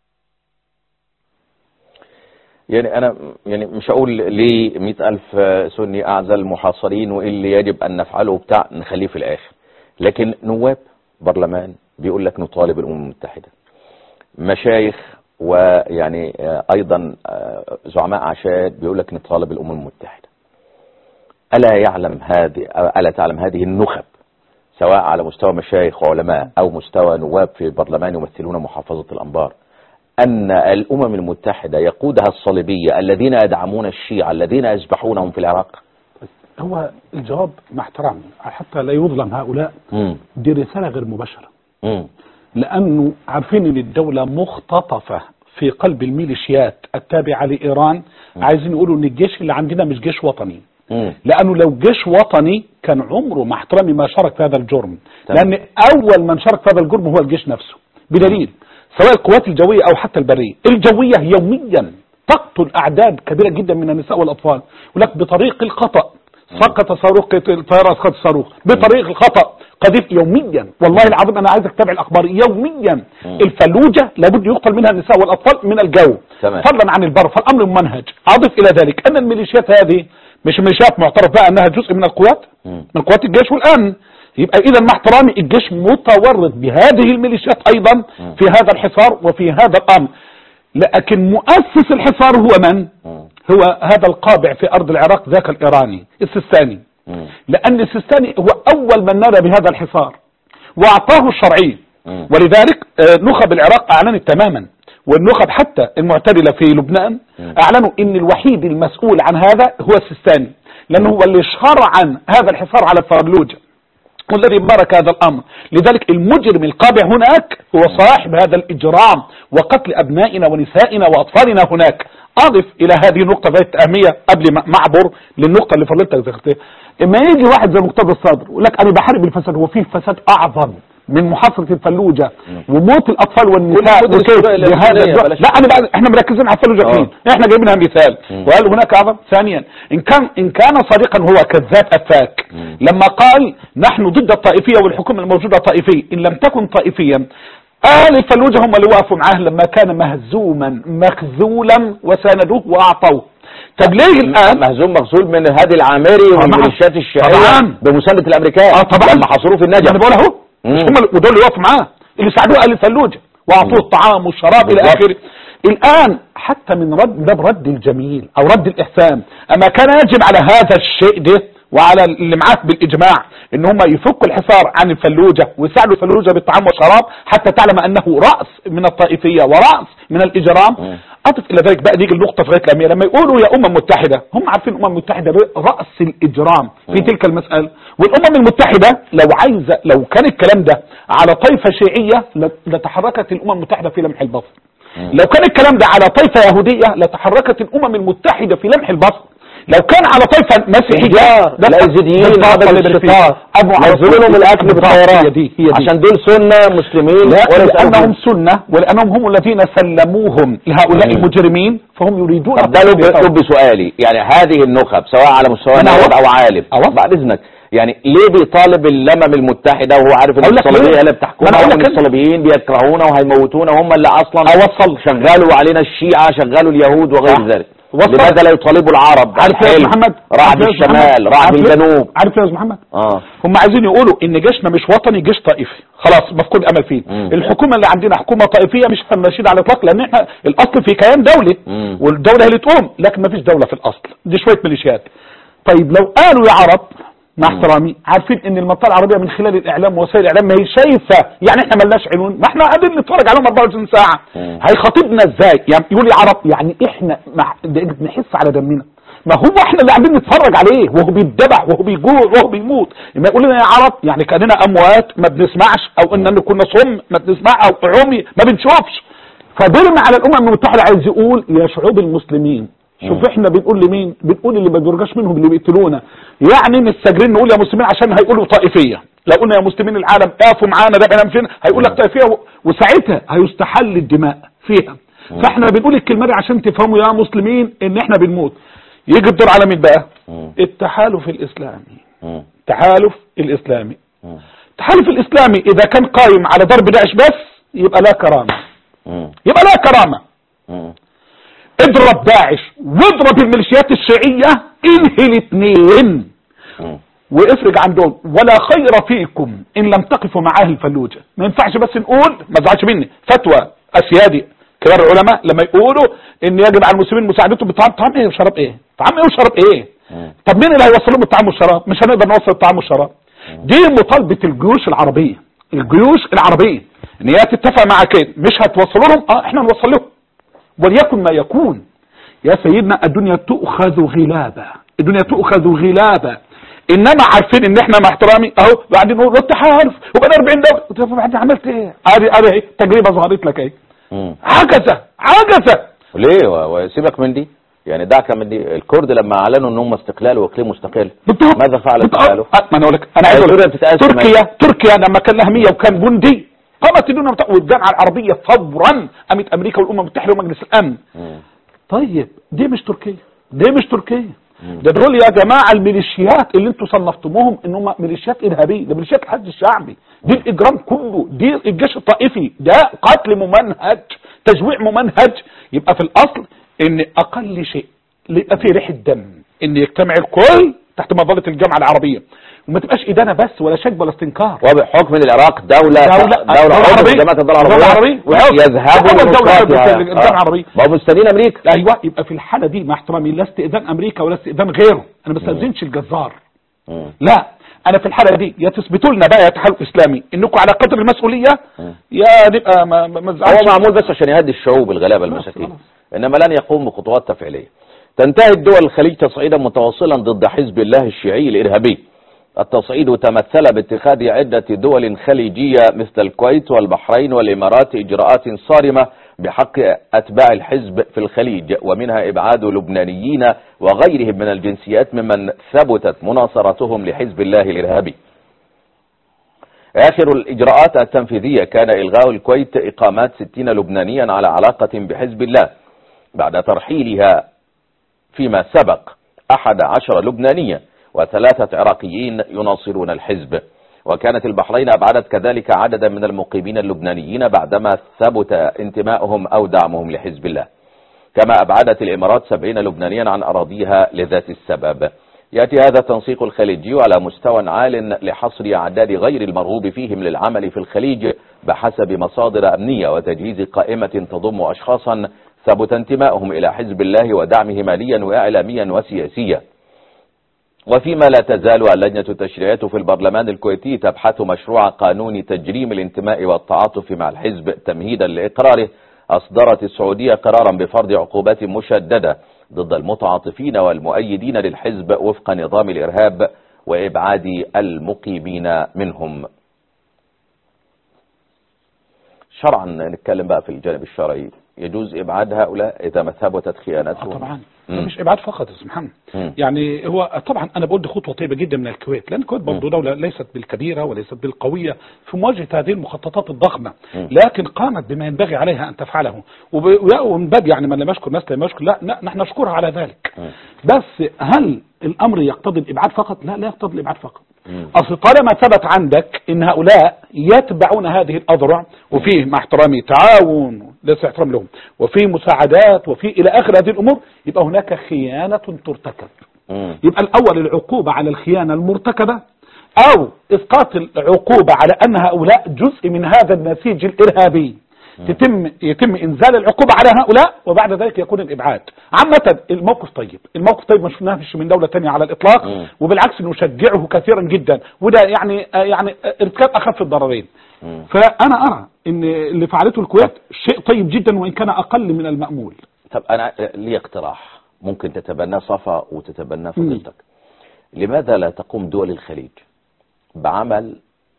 يعني انا يعني مش هقول ليه مئة الف سني اعزل محاصرين وايه اللي يجب ان نفعله بتاع نخليه في الاخر لكن نواب برلمان بيقول لك نطالب الامم المتحدة مشايخ ويعني ايضا زعماء عشائر بيقول لك نطالب الامم المتحدة الا يعلم هذه الا تعلم هذه النخب سواء على مستوى مشايخ وعلماء او مستوى نواب في برلمان يمثلون محافظة الانبار أن الأمم المتحدة يقودها الصليبية الذين يدعمون الشيعة الذين يذبحونهم في العراق هو الجواب مع احترامي حتى لا يظلم هؤلاء مم. دي رسالة غير مباشرة مم. لأنه عارفين أن الدولة مختطفة في قلب الميليشيات التابعة لإيران عايزين يقولوا أن الجيش اللي عندنا مش جيش وطني مم. لأنه لو جيش وطني كان عمره مع احترامي ما شارك في هذا الجرم تمام. لأن أول من شارك في هذا الجرم هو الجيش نفسه بدليل سواء القوات الجوية أو حتى البرية الجوية يوميا تقتل أعداد كبيرة جدا من النساء والأطفال ولك بطريق الخطأ سقط صاروخ الطيارة سقط صاروخ بطريق الخطأ قذفت يوميا والله العظيم انا عايزك تتابع الاخبار يوميا الفلوجه لابد يقتل منها النساء والاطفال من الجو تمام. فضلا عن البر فالامر ممنهج اضف الى ذلك ان الميليشيات هذه مش ميليشيات معترف بقى انها جزء من القوات مم. من قوات الجيش والامن يبقى اذا مع احترامي الجيش متورط بهذه الميليشيات ايضا في هذا الحصار وفي هذا الامر لكن مؤسس الحصار هو من مم. هو هذا القابع في ارض العراق ذاك الايراني السيستاني مم. لأن السيستاني هو أول من نادى بهذا الحصار واعطاه الشرعيه مم. ولذلك آه، نخب العراق اعلنت تماما والنخب حتى المعتدله في لبنان مم. اعلنوا ان الوحيد المسؤول عن هذا هو السيستاني لانه هو اللي شرعا هذا الحصار على الفرلوجه والذي بارك هذا الامر لذلك المجرم القابع هناك هو صاحب هذا الاجرام وقتل ابنائنا ونسائنا واطفالنا هناك اضف الى هذه النقطه ذات اهميه قبل ما ما اعبر للنقطه اللي فضلتك ذكرتها اما يجي واحد زي مقتدى الصدر يقول لك انا بحارب الفساد هو في فساد اعظم من محاصره الفلوجه وموت الاطفال والنساء كل مدن وكيف السورية بهذا الإسلامية، الدول بلاش لا انا بقى احنا مركزين على الفلوجه آه. فين احنا جايبينها مثال مم. وهل هناك اعظم ثانيا ان كان ان كان صادقا هو كذاب افاك مم. لما قال نحن ضد الطائفيه والحكومه الموجوده طائفيه ان لم تكن طائفيا آل الفلوجة هم اللي وقفوا معاه لما كان مهزوما مخذولا وساندوه واعطوه طب ليه الان مهزوم مغسول من هادي العامري طبعاً. والميليشيات الشيعية طبعاً. بمساندة الامريكان اه طبعا لما حصروه في انا النجف بقول اهو مم. مش هم اللي- ودول اللي وقفوا معاه اللي ساعدوه اهل الفلوجه واعطوه الطعام والشراب الى بالضبط. اخره الان حتى من رد باب رد الجميل او رد الاحسان اما كان يجب على هذا الشيء ده وعلى اللي معاه بالاجماع ان هم يفكوا الحصار عن الفلوجه ويساعدوا الفلوجه بالطعام والشراب حتى تعلم انه راس من الطائفيه وراس من الاجرام مم. اضف الى ذلك بقى نيجي النقطه في غايه الاهميه لما يقولوا يا امم متحده هم عارفين الامم المتحده راس الاجرام في مم. تلك المساله والامم المتحده لو عايزه لو كان الكلام ده على طائفه شيعيه ل- لتحركت الامم المتحده في لمح البصر مم. لو كان الكلام ده على طائفه يهوديه لتحركت الامم المتحده في لمح البصر لو كان على طائفه مسيحيه تجار، ده- لا يزيديين بالضبط عدد اللي بيبقى فيه. الشفار ابو نزلوا لهم الاكل بالضبط، بالطيران هي دي هي دي عشان دول سنة مسلمين لا ولا لانهم يسألوا سنه ولانهم هم الذين سلموهم لهؤلاء مم. المجرمين فهم يريدون طب ده لب تطبيقهم. لب سؤالي يعني هذه النخب سواء على مستوى أنا نائب أوضح. او عالم أوضح. بعد اذنك يعني ليه بيطالب الامم المتحده وهو عارف ان أقول لك الصليبيه ليه؟ هي اللي ما أنا بتحكمها أقول وان لك كده. الصليبيين بيكرهونا وهيموتونا وهم اللي اصلا اوصل شغلوا علينا الشيعه شغلوا اليهود وغير صح. ذلك وصل. لماذا لا يطالبوا العرب عارف يا الحلم، أستاذ محمد رعد عارف يا أستاذ الشمال محمد؟ رعد عارف يا- الجنوب عارف يا استاذ محمد اه هم عايزين يقولوا ان جيشنا مش وطني جيش طائفي خلاص مفقود امل فيه مم. الحكومه اللي عندنا حكومه طائفيه مش هنشيد على الاطلاق لان احنا الاصل في كيان دولي مم. والدوله هي اللي تقوم لكن مفيش دوله في الاصل دي شويه ميليشيات طيب لو قالوا يا عرب مع مم. احترامي عارفين ان المنطقه العربيه من خلال الاعلام ووسائل الاعلام ما هي شايفه يعني احنا ملناش عيون ما احنا قاعدين نتفرج عليهم 24 ساعه مم. هيخاطبنا ازاي يعني يقول يا عرب يعني احنا مع... ده نحس على دمنا ما هو احنا اللي قاعدين نتفرج عليه وهو بيتذبح وهو بيجوع وهو بيموت لما يقول لنا يا عرب يعني كاننا اموات ما بنسمعش او اننا كنا صم ما بنسمع او عمي ما بنشوفش فبرمي على الامم المتحده عايز يقول يا شعوب المسلمين شوف مم. احنا بنقول لمين بنقول اللي ما بيرجاش منهم اللي بيقتلونا يعني مستجرين نقول يا مسلمين عشان هيقولوا طائفيه لو قلنا يا مسلمين العالم قافوا معانا ده احنا فين هيقول لك طائفيه و- وساعتها هيستحل الدماء فيها مم. فاحنا بنقول الكلمه دي عشان تفهموا يا مسلمين ان احنا بنموت يجي الدور على مين بقى مم. التحالف الاسلامي مم. التحالف الاسلامي مم. التحالف الاسلامي اذا كان قائم على ضرب داعش بس يبقى لا كرامه مم. يبقى لا كرامه مم. اضرب داعش واضرب الميليشيات الشيعيه انهي الاثنين مم. وافرج عن دول ولا خير فيكم ان لم تقفوا مع اهل الفلوجه ما ينفعش بس نقول ما تزعلش مني فتوى اسيادي كبار العلماء لما يقولوا ان يجب على المسلمين مساعدتهم بالطعام طعام ايه وشراب ايه طعام ايه وشراب ايه مم. طب مين اللي هيوصل لهم الطعام والشراب مش هنقدر نوصل الطعام والشراب دي مطالبه الجيوش العربيه الجيوش العربيه ان هي تتفق مع كده مش هتوصل لهم اه احنا نوصل لهم وليكن ما يكون يا سيدنا الدنيا تؤخذ غلابا الدنيا تؤخذ غلابا انما عارفين ان احنا مع احترامي اهو بعدين نقول التحالف وبقى 40 دوله طب بعدين عملت ايه؟ ادي ادي اهي تجربه ظهرت لك اهي مم. عجزه عجزه ليه و- وسيبك من دي يعني دعك من دي الكرد لما اعلنوا ان هم استقلال واقليم مستقل بالضبط ماذا فعل بالضبط. التحالف؟ أه، ما انا اقول لك انا عايز اقول سوريا لك بتتقاسم تركيا تركيا لما كان لها 100 وكان جندي قامت الدنيا بتاع- والجامعه العربيه فورا قامت امريكا والامم المتحده ومجلس الامن مم. طيب دي مش تركيا دي مش تركيا مم. ده دول يا جماعه الميليشيات اللي انتوا صنفتموهم ان هم ميليشيات ارهابيه ده ميليشيات الحج الشعبي دي الاجرام كله دي الجيش الطائفي ده قتل ممنهج تجويع ممنهج يبقى في الاصل ان اقل شيء اللي يبقى فيه ريحه دم ان يجتمع الكل تحت مظله الجامعه العربيه وما تبقاش ادانه بس ولا شك ولا استنكار وبحكم ان العراق دولة دولة- دولة دولة عضو في عربية. جامعة الدولة دولة العربية عربية. يذهبوا أول دولة عربية لنصرتها. في الجامعة العربية. ما هم مستنيين امريكا ايوه يبقى في الحاله دي مع احترامي لا استئذان امريكا ولا استئذان غيره انا ما بستاذنش الجزار مم. لا انا في الحاله دي يا تثبتوا لنا بقى يا تحالف اسلامي انكم على قدر المسؤوليه يا نبقى ما ما ما هو نزعلش. معمول بس عشان يهدي الشعوب الغلابة خلاص، المساكين خلاص. إنما لن يقوم بخطوات تفعيلية تنتهي الدول الخليج تصعيدا متواصلا ضد حزب الله الشيعي الإرهابي التصعيد تمثل باتخاذ عدة دول خليجية مثل الكويت والبحرين والإمارات إجراءات صارمة بحق أتباع الحزب في الخليج ومنها إبعاد لبنانيين وغيرهم من الجنسيات ممن ثبتت مناصرتهم لحزب الله الإرهابي آخر الإجراءات التنفيذية كان إلغاء الكويت إقامات 60 لبنانيا على علاقة بحزب الله بعد ترحيلها فيما سبق أحد عشر لبنانيا وثلاثة عراقيين يناصرون الحزب وكانت البحرين أبعدت كذلك عددا من المقيمين اللبنانيين بعدما ثبت انتمائهم أو دعمهم لحزب الله كما أبعدت الإمارات سبعين لبنانيا عن أراضيها لذات السبب يأتي هذا التنسيق الخليجي على مستوى عال لحصر أعداد غير المرغوب فيهم للعمل في الخليج بحسب مصادر أمنية وتجهيز قائمة تضم أشخاصا ثبت انتمائهم إلى حزب الله ودعمه ماليا وإعلاميا وسياسيا وفيما لا تزال اللجنة التشريعية في البرلمان الكويتي تبحث مشروع قانون تجريم الانتماء والتعاطف مع الحزب تمهيدا لإقراره أصدرت السعودية قرارا بفرض عقوبات مشددة ضد المتعاطفين والمؤيدين للحزب وفق نظام الإرهاب وإبعاد المقيمين منهم شرعا نتكلم بقى في الجانب الشرعي يجوز إبعاد هؤلاء إذا ما ثبتت خيانتهم آه طبعا مم. مش ابعاد فقط يا استاذ محمد مم. يعني هو طبعا انا بقول دي خطوه طيبه جدا من الكويت لان الكويت برضه دوله ليست بالكبيره وليست بالقويه في مواجهه هذه المخططات الضخمه مم. لكن قامت بما ينبغي عليها ان تفعله وب- ومن باب يعني من لم يشكر الناس لم يشكر لا ن- نحن نشكرها على ذلك مم. بس هل الامر يقتضي الابعاد فقط لا لا يقتضي الابعاد فقط مم. اصل طالما ثبت عندك ان هؤلاء يتبعون هذه الاذرع وفيه مع احترامي تعاون ليس احترام لهم وفيه مساعدات وفيه الى اخر هذه الامور يبقى هناك خيانه ترتكب مم. يبقى الاول العقوبه على الخيانه المرتكبه او اسقاط العقوبه على ان هؤلاء جزء من هذا النسيج الارهابي تتم يتم انزال العقوبه على هؤلاء وبعد ذلك يكون الابعاد عامه الموقف طيب الموقف طيب ما شفناهش من دوله ثانيه على الاطلاق مم. وبالعكس نشجعه كثيرا جدا وده يعني آه يعني آه ارتكاب اخف الضررين مم. فانا ارى ان اللي فعلته الكويت شيء طيب جدا وان كان اقل من المامول طب انا لي اقتراح ممكن تتبناه صفا وتتبناه فضيلتك لماذا لا تقوم دول الخليج بعمل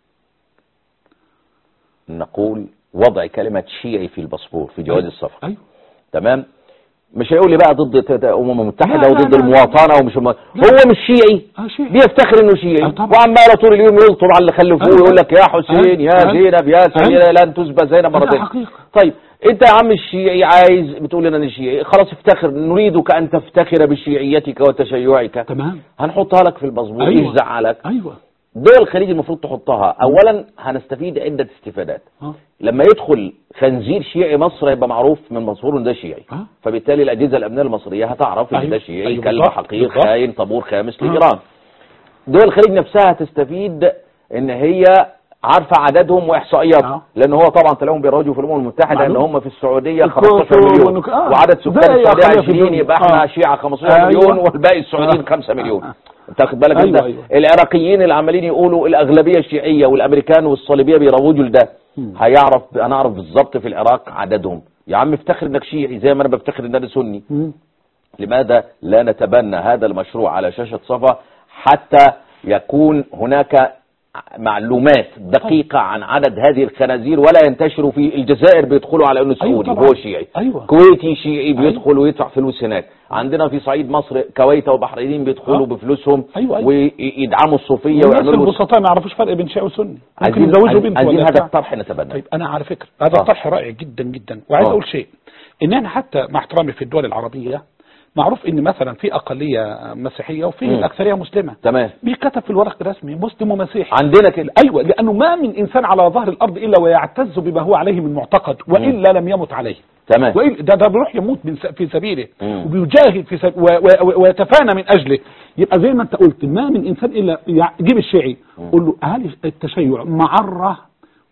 نقول وضع كلمة شيعي في الباسبور في جواز السفر ايوه تمام مش هيقول لي بقى ضد ت- ت- امم المتحده لا، لا، وضد لا. المواطنه ومش الم... هو مش شيعي اه شيء بيفتخر انه شيعي آه، طبعا. وعمال طول اليوم يلطم على اللي خلفوه أيوة. ويقول لك يا حسين يا أيوة. زينب يا سيدة أيوة. لن تسبى زينب ده مرتين حقيقة. طيب انت يا عم الشيعي عايز بتقول لنا انا شيعي خلاص افتخر نريدك ان تفتخر بشيعيتك وتشيعك تمام هنحطها لك في الباسبور أيوة. ايش زعلك ايوه دول الخليج المفروض تحطها اولا هنستفيد عده استفادات اه لما يدخل خنزير شيعي مصر يبقى معروف من مصدره ان ده شيعي آه. فبالتالي الاجهزه الامنيه المصريه هتعرف ان أيوة. ده شيعي أيوة كلب بالضبط. حقير بالضبط. خاين طابور خامس آه. لايران دول الخليج نفسها هتستفيد ان هي عارفه عددهم واحصائياتهم آه. لان هو طبعا تلاقيهم بيروجوا في الامم المتحده ان معلوم. هم في السعوديه الكويت 15 مليون والنك- آه. وعدد سكان زي السعوديه أقلية في 20 الدنيا. يبقى احنا آه. شيعه 15 أيوة. مليون والباقي السعوديين آه. 5 مليون آه. انت واخد بالك أيوة، انت أيوة. العراقيين اللي عمالين يقولوا الاغلبيه الشيعيه والامريكان والصليبيه بيروجوا لده مم. هيعرف هنعرف بالظبط في العراق عددهم يا عم افتخر انك شيعي زي ما انا بفتخر ان انا سني مم. لماذا لا نتبنى هذا المشروع على شاشة صفا حتى يكون هناك معلومات دقيقة عن عدد هذه الخنازير ولا ينتشروا في الجزائر بيدخلوا على انه أيوة سعودي طبعا. هو شيعي أيوة. كويتي شيعي بيدخل ويدفع فلوس هناك عندنا في صعيد مصر كويت وبحرينيين بيدخلوا آه. بفلوسهم أيوة، أيوة. ويدعموا الصوفية والناس ويعملوا البسطاء ما يعرفوش فرق بين شيعي وسني ممكن عايزين يزوجوا عايزين- بنت عايزين ولا هذا بتاع. الطرح نتبناه طيب انا على فكره هذا آه. طرح رائع جدا جدا وعايز آه. اقول شيء ان انا حتى مع احترامي في الدول العربيه معروف ان مثلا في اقليه مسيحيه وفي مم. الاكثريه مسلمه تمام بيكتب في الورق الرسمي مسلم ومسيحي عندنا كده ايوه لانه ما من انسان على ظهر الارض الا ويعتز بما هو عليه من معتقد والا لم يمت عليه تمام وإلا ده ده بيروح يموت من س- في سبيله مم. وبيجاهد في سب... و... و... ويتفانى من اجله يبقى زي ما انت قلت ما من انسان الا يع- جيب الشيعي قول له هل التشيع معره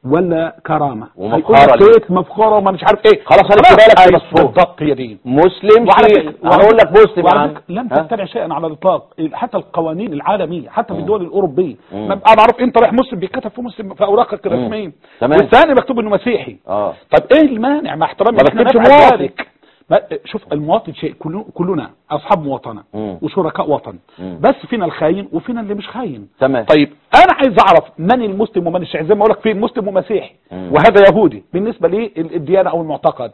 ولا كرامه ومفخرة هيقول لك ليه؟ ايه مفخره وما مش عارف ايه خلاص هنكتبها لك في أيوة، مصفوف. بالضبط هي دي مسلم وعلى شيعي فكرة- انا اقول لك مسلم يا وعلى عم فكرة لم ها؟ تبتدع شيئا على الاطلاق حتى القوانين العالميه حتى في مم. الدول الاوروبيه مم. ما بقى معروف انت رايح مسلم بيتكتب في مسلم في اوراقك الرسميه تمام. والثاني مكتوب انه مسيحي اه طب ايه المانع مع احترامي ما إحنا بكتبش نفعل مواطن. ذلك. ما شوف المواطن شيء كلنا, كلنا اصحاب مواطنه مم. وشركاء وطن مم. بس فينا الخاين وفينا اللي مش خاين تمام طيب انا عايز اعرف من المسلم ومن الشيعي زي ما اقول لك في مسلم ومسيحي مم. وهذا يهودي بالنسبه للديانه او المعتقد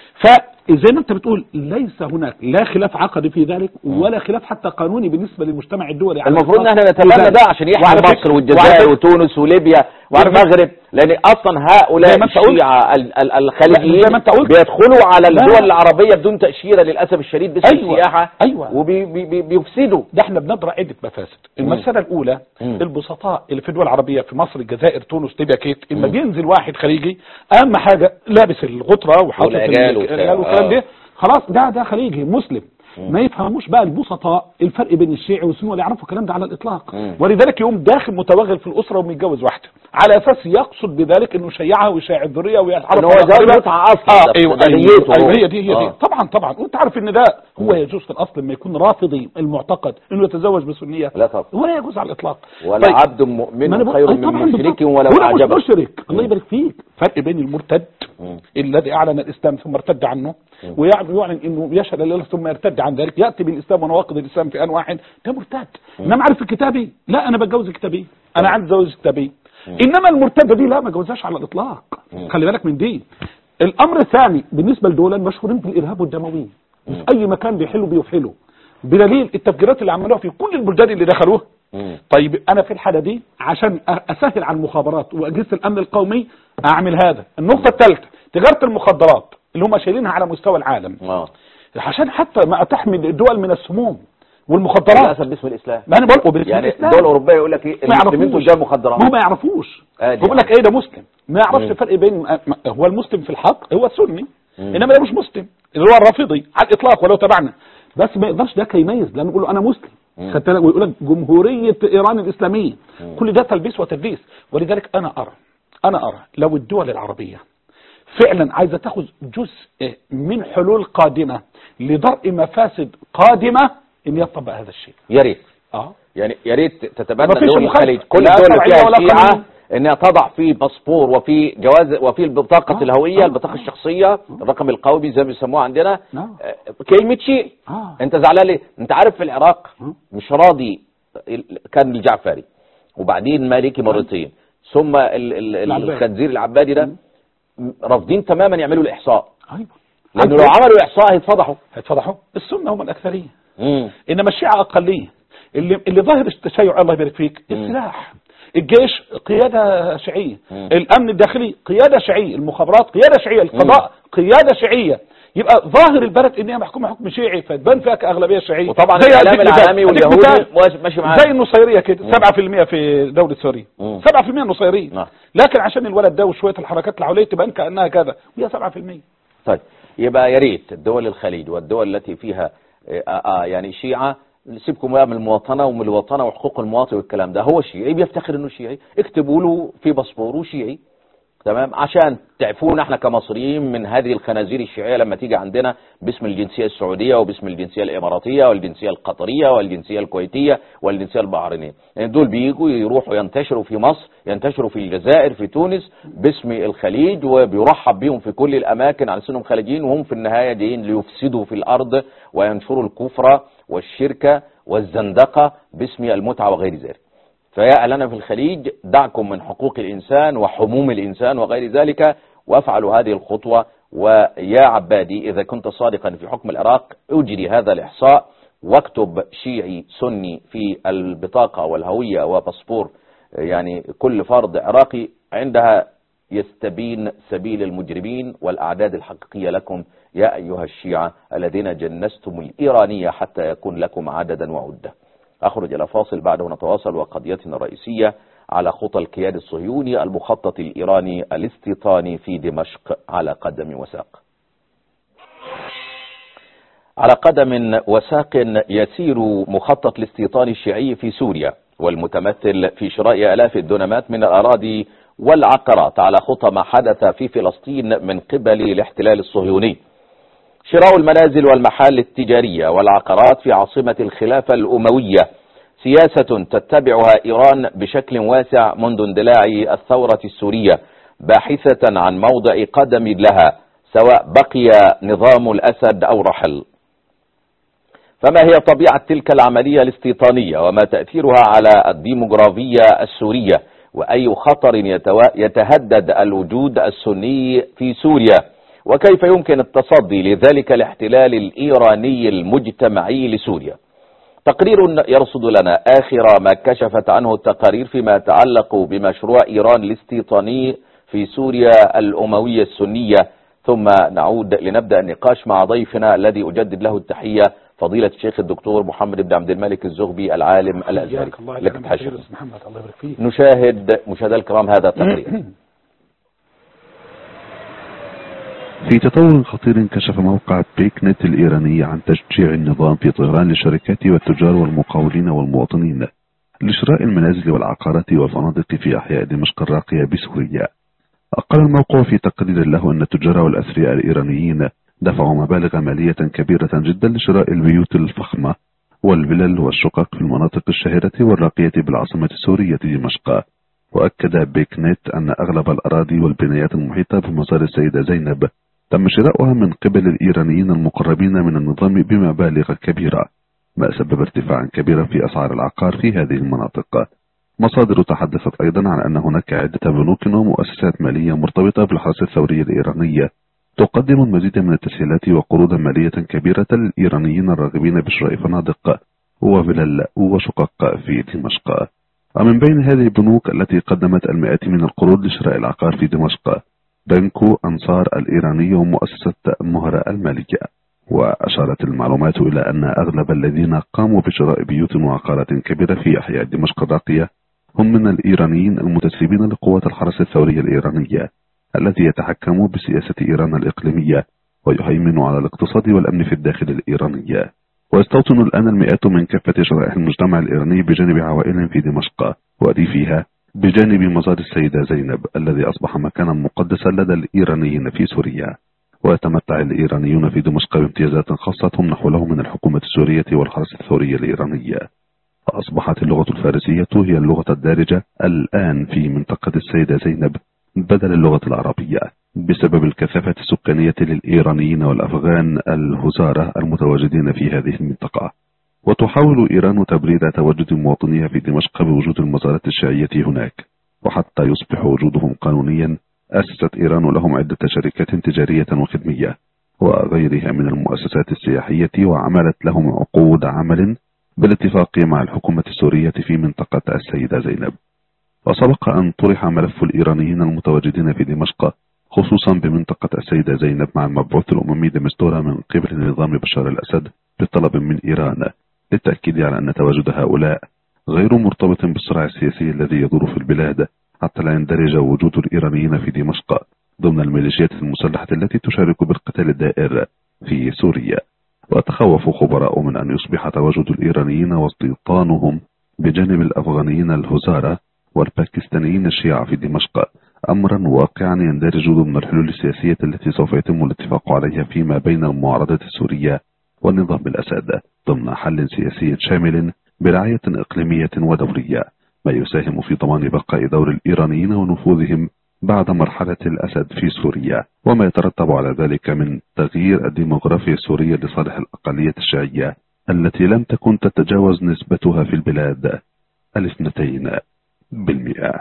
فزي ما انت بتقول ليس هناك لا خلاف عقدي في ذلك ولا خلاف حتى قانوني بالنسبه للمجتمع الدولي على المفروض ان الإطلاق احنا نتبنى وذلك. ده عشان يحمي وعلى فكرة- مصر وعلى والجزائر فكرة- وتونس وليبيا وعلى فكرة- والمغرب لان اصلا هؤلاء زي ما انت قلت. الشيعة ال- ال- الخليجيين لا، زي ما انت قلت. بيدخلوا على لا. الدول العربية بدون تأشيرة للأسف الشديد باسم أيوة. السياحة أيوة. ده وبيفسدوا احنا بنضرع عده مفاسد المساله الاولى مم. البسطاء اللي في الدول العربيه في مصر الجزائر تونس ليبيا كيت اما مم. بينزل واحد خليجي اهم حاجه لابس الغطره وحاطط والعجال ال- وبتاع. العجال والكلام آه. ده خلاص ده ده خليجي مسلم ما يفهموش بقى البسطاء الفرق بين الشيعي والسني ولا يعرفوا الكلام ده على الاطلاق مم. ولذلك يقوم داخل متوغل في الاسره ومتجوز واحده على اساس يقصد بذلك انه يشيعها ويشيع الذريه ويتعرف إن هو على زوج قريبها. متعة أصلاً، اه ده- ايوه ده ايوه, نيته أيوة هو. هي دي هي دي آه. طبعا طبعا وانت عارف ان ده هو يجوز في الاصل لما يكون رافضي المعتقد انه يتزوج بسنيه لا طبعا ولا يجوز على الاطلاق ولا طيب. عبد ما أنا مؤمن بقول- خير أي من طبعاً مشرك بالضبط. ولو ولا مش أعجبك مشرك الله يبارك فيك فرق بين المرتد مم. الذي اعلن الاسلام ثم ارتد عنه ويعلن يعلن انه يشهد ان لا إله ثم يرتد عن ذلك ياتي بالاسلام ونواقض الاسلام في ان واحد ده مرتد انما عارف كتابي لا انا بتجوز كتابي انا عندي زوج كتابي انما المرتده دي لا ما جوزهاش على الاطلاق خلي بالك من دي الامر الثاني بالنسبه لدول مشهورين بالارهاب والدموي في اي مكان بيحلوا بيفحلوا بدليل التفجيرات اللي عملوها في كل البلدان اللي دخلوها مم. طيب انا في الحاله دي عشان أ- اسهل على المخابرات واجهزه الامن القومي اعمل هذا النقطه الثالثه تجاره المخدرات اللي هم شايلينها على مستوى العالم اه عشان حتى ما تحمي الدول من السموم والمخدرات للأسف باسم الإسلام ما انا بقول وباسم يعني الإسلام. الدول الأوروبية يقول لك إيه ما المسلمين يعرفوش تجار مخدرات ما هو ما يعرفوش آه دي بيقول لك ايه ده مسلم ما يعرفش مم. الفرق بين هو المسلم في الحق هو السني مم. انما ده مش مسلم اللي هو الرافضي على الاطلاق ولو تبعنا بس ما يقدرش ده كيميز لانه يقول له انا مسلم مم. خدت بالك ويقول لك جمهوريه ايران الاسلاميه كل ده تلبيس وتدليس ولذلك انا ارى انا ارى لو الدول العربيه فعلا عايزه تاخذ جزء من حلول قادمه لدرء مفاسد قادمه ان يطبق هذا الشيء يا ريت اه يعني يا ريت تتبنى مفيش دول مخالفة. الخليج كل لا الدول اللي شرعية فيها ولا الشيعة قانون. انها تضع فيه باسبور وفي جواز وفي البطاقة آه. الهوية آه. البطاقة الشخصية الرقم القومي زي ما بيسموه عندنا نعم. آه، كلمة شيعي آه. انت زعلان ليه انت عارف في العراق آه. مش راضي ال- كان الجعفري وبعدين مالكي مرتين ثم ال- ال- ال- العبادي. الخنزير العبادي ده رافضين تماما يعملوا الاحصاء ايوه لانه لو عملوا احصاء هيتفضحوا هيتفضحوا السنه هم الاكثريه مم. انما الشيعه اقليه اللي اللي ظاهر التشيع الله يبارك فيك مم. السلاح الجيش قياده شيعيه مم. الامن الداخلي قياده شيعيه المخابرات قياده شيعيه القضاء قياده شيعيه يبقى ظاهر البلد ان هي محكومه حكم شيعي فتبان فيها كاغلبيه شيعيه وطبعا زي الاعلام أديك مثال- العالمي أديك واليهودي مثال. ماشي معاه زي النصيريه كده 7% في دوله سوريا مم. 7% النصيريه نعم. لكن عشان الولد ده وشويه الحركات الحوليه تبان كانها كذا وهي 7% طيب يبقى يا ريت الدول الخليج والدول التي فيها آه آه يعني شيعة سيبكم بقى من المواطنة ومن الوطنة وحقوق المواطن والكلام ده هو شيعي بيفتخر انه شيعي اكتبوا له في باسبوره شيعي تمام عشان تعفونا احنا كمصريين من هذه الخنازير الشيعية لما تيجي عندنا باسم الجنسية السعودية وباسم الجنسية الاماراتية والجنسية القطرية والجنسية الكويتية والجنسية البحرينية يعني دول بيجوا يروحوا ينتشروا في مصر ينتشروا في الجزائر في تونس باسم الخليج وبيرحب بهم في كل الاماكن على سنهم خليجيين وهم في النهاية جايين ليفسدوا في الارض وينشروا الكفر والشرك والزندقة باسم المتعة وغير ذلك فيا أهلنا في الخليج دعكم من حقوق الإنسان وحموم الإنسان وغير ذلك وافعلوا هذه الخطوة ويا عبادي إذا كنت صادقا في حكم العراق أجري هذا الإحصاء واكتب شيعي سني في البطاقة والهوية وباسبور يعني كل فرد عراقي عندها يستبين سبيل المجرمين والأعداد الحقيقية لكم يا أيها الشيعة الذين جنستم الإيرانية حتى يكون لكم عددا وعدة أخرج إلى فاصل بعده نتواصل وقضيتنا الرئيسية على خطى الكيان الصهيوني المخطط الإيراني الاستيطاني في دمشق على قدم وساق على قدم وساق يسير مخطط الاستيطان الشيعي في سوريا والمتمثل في شراء آلاف الدونمات من الأراضي والعقارات على خطى ما حدث في فلسطين من قبل الاحتلال الصهيوني شراء المنازل والمحال التجارية والعقارات في عاصمة الخلافة الأموية سياسة تتبعها إيران بشكل واسع منذ اندلاع الثورة السورية باحثة عن موضع قدم لها سواء بقي نظام الأسد أو رحل فما هي طبيعة تلك العملية الاستيطانية وما تأثيرها على الديموغرافية السورية وأي خطر يتوا- يتهدد الوجود السني في سوريا وكيف يمكن التصدي لذلك الاحتلال الإيراني المجتمعي لسوريا تقرير يرصد لنا آخر ما كشفت عنه التقارير فيما يتعلق بمشروع إيران الاستيطاني في سوريا الأموية السنية ثم نعود لنبدأ النقاش مع ضيفنا الذي أجدد له التحية فضيلة الشيخ الدكتور محمد بن عبد الملك الزغبي العالم الأزهري حياك الله لك يا تحية سيد محمد الله يبارك فيك نشاهد مشاهدة الكرام هذا التقرير في تطور خطير كشف موقع بيك نت الإيراني عن تشجيع النظام في طهران للشركات والتجار والمقاولين والمواطنين لشراء المنازل والعقارات والفنادق في أحياء دمشق الراقية بسوريا أقر الموقع في تقرير له أن التجار والأثرياء الإيرانيين دفعوا مبالغ مالية كبيرة جدا لشراء البيوت الفخمة والفلل والشقق في المناطق الشهيرة والراقية بالعاصمة السورية دمشق وأكد بيك نت أن أغلب الأراضي والبنايات المحيطة بمزار السيدة زينب تم شراؤها من قبل الإيرانيين المقربين من النظام بمبالغ كبيرة ما سبب ارتفاعا كبيرا في أسعار العقار في هذه المناطق مصادر تحدثت أيضا عن أن هناك عدة بنوك ومؤسسات مالية مرتبطة بالحرس الثوري الإيراني تقدم المزيد من التسهيلات وقروضا مالية كبيرة للإيرانيين الراغبين بشراء فنادق وفلل وشقق في دمشق ومن بين هذه البنوك التي قدمت المئات من القروض لشراء العقار في دمشق بنك أنصار الإيراني ومؤسسة مهرة المالية وأشارت المعلومات إلى أن أغلب الذين قاموا بشراء بيوت وعقارات كبيرة في أحياء دمشق الراقية هم من الإيرانيين المتسربين لقوات الحرس الثوري الإيرانية التي يتحكم بسياسة إيران الإقليمية ويهيمن على الاقتصاد والأمن في الداخل الإيراني ويستوطن الآن المئات من كافة شرائح المجتمع الإيراني بجانب عوائل في دمشق وريفها بجانب مزار السيدة زينب الذي أصبح مكانا مقدسا لدى الإيرانيين في سوريا ويتمتع الإيرانيون في دمشق بامتيازات خاصة تمنح له من الحكومة السورية والحرس الثوري الإيراني فأصبحت اللغة الفارسية هي اللغة الدارجة الآن في منطقة السيدة زينب بدل اللغة العربية بسبب الكثافة السكانية للإيرانيين والأفغان الهزارة المتواجدين في هذه المنطقة وتحاول إيران تبريد تواجد مواطنيها في دمشق بوجود المزارات الشيعية هناك وحتى يصبح وجودهم قانونيا أسست إيران لهم عدة شركات تجارية وخدمية وغيرها من المؤسسات السياحية وعملت لهم عقود عمل بالاتفاق مع الحكومة السورية في منطقة السيدة زينب وسبق أن طرح ملف الإيرانيين المتواجدين في دمشق خصوصا بمنطقة السيدة زينب مع المبعوث الأممي دمستورة من قبل نظام بشار الأسد بطلب من إيران للتأكيد على أن تواجد هؤلاء غير مرتبط بالصراع السياسي الذي يدور في البلاد حتى لا يندرج وجود الإيرانيين في دمشق ضمن الميليشيات المسلحة التي تشارك بالقتال الدائر في سوريا وتخوف خبراء من أن يصبح تواجد الإيرانيين واستيطانهم بجانب الأفغانيين الهزارة والباكستانيين الشيعة في دمشق أمرا واقعا يندرج ضمن الحلول السياسية التي سوف يتم الاتفاق عليها فيما بين المعارضة السورية والنظام الأسد ضمن حل سياسي شامل برعاية إقليمية ودورية ما يساهم في ضمان بقاء دور الإيرانيين ونفوذهم بعد مرحلة الأسد في سوريا وما يترتب على ذلك من تغيير الديموغرافيا السورية لصالح الأقلية الشيعية التي لم تكن تتجاوز نسبتها في البلاد الاثنتين بالمئة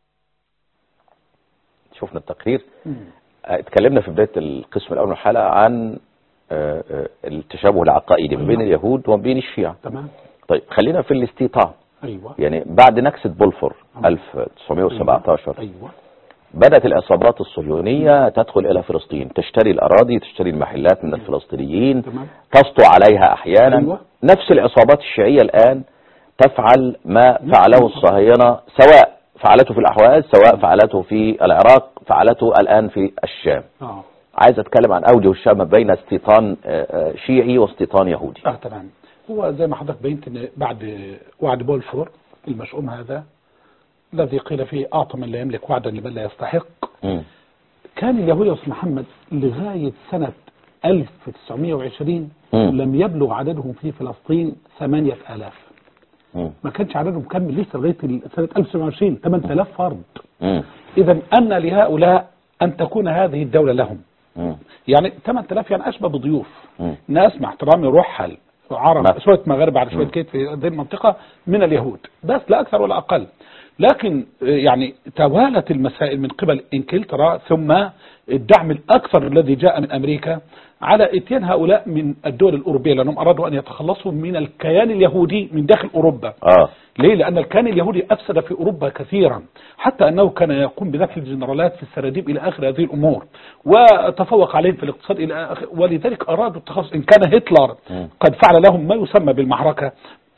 شفنا التقرير آه، اتكلمنا في بداية القسم الأول من الحلقة عن آه، آه، التشابه العقائدي ما بين اليهود وما بين الشيعة تمام طيب خلينا في الاستيطان ايوه يعني بعد نكسة بولفور آه. 1917 ايوه بدأت العصابات الصهيونية تدخل إلى فلسطين تشتري الأراضي تشتري المحلات من الفلسطينيين تمام تسطو عليها أحيانا أيوة. نفس العصابات الشيعية الآن تفعل ما فعله الصهاينة سواء فعلته في الأحواز سواء فعلته في العراق فعلته الآن في الشام اه عايز أتكلم عن أوجه الشام بين استيطان آه، آه، شيعي واستيطان يهودي اه تمام هو زي ما حضرتك بينت ان بعد وعد بولفور المشؤوم هذا الذي قيل فيه اعطى من لا يملك وعدا لمن لا يستحق مم. كان اليهود يا استاذ محمد لغايه سنه 1920 مم. لم يبلغ عددهم في فلسطين 8000 مم. ما كانش عددهم كامل لسه لغايه سنه 1920 8000 فرد مم. اذا ان لهؤلاء ان تكون هذه الدوله لهم مم. يعني 8000 يعني اشبه بضيوف مم. ناس مع احترامي رحل عرب نعم. شويه مغاربه على شويه مم. كيت في هذه المنطقه من اليهود بس لا اكثر ولا اقل لكن آه، يعني توالت المسائل من قبل انجلترا ثم الدعم الاكثر الذي جاء من امريكا على اتيان هؤلاء من الدول الاوروبيه لانهم ارادوا ان يتخلصوا من الكيان اليهودي من داخل اوروبا اه ليه؟ لأن الكيان اليهودي أفسد في أوروبا كثيرا حتى أنه كان يقوم بذبح الجنرالات في السراديب إلى آخر هذه الأمور وتفوق عليهم في الاقتصاد إلى آخر ولذلك أرادوا التخلص إن كان هتلر مم. قد فعل لهم ما يسمى بالمعركة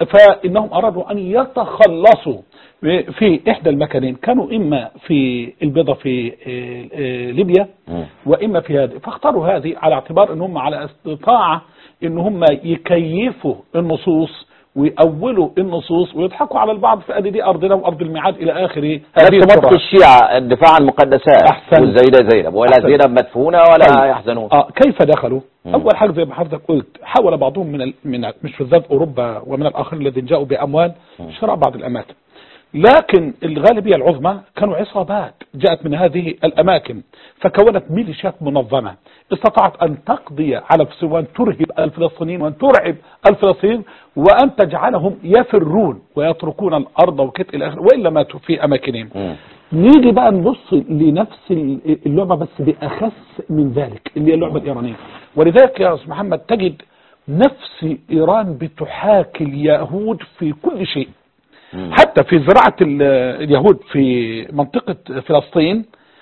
فإنهم أرادوا أن يتخلصوا في إحدى المكانين كانوا إما في البيضة في آه، آه، ليبيا مم. واما في هذه فاختاروا هذه على اعتبار ان هم على استطاعه ان هم يكيفوا النصوص ويأولوا النصوص ويضحكوا على البعض في ادي دي ارضنا وارض الميعاد الى اخره هذه نفس موقف الصراع. الشيعة الدفاع عن المقدسات أحسن. والزيدة زينب ولا أحسن. زينب مدفونة ولا طيب. يحزنون اه كيف دخلوا؟ مم. اول حاجه زي ما حضرتك قلت حاول بعضهم من ال... من مش بالذات اوروبا ومن الاخرين الذين جاءوا باموال شراء بعض الاماكن لكن الغالبيه العظمى كانوا عصابات جاءت من هذه الاماكن فكونت ميليشيات منظمه استطاعت ان تقضي على الفلسطينيين وان ترهب الفلسطينيين وان ترعب الفلسطينيين وان تجعلهم يفرون ويتركون الارض وكت الى اخره والا ماتوا في اماكنهم مم. نيجي بقى نبص لنفس اللعبة بس بأخس من ذلك اللي هي اللعبة الإيرانية ولذلك يا أستاذ محمد تجد نفس إيران بتحاكي اليهود في كل شيء مم. حتى في زراعة ال- اليهود في منطقة فلسطين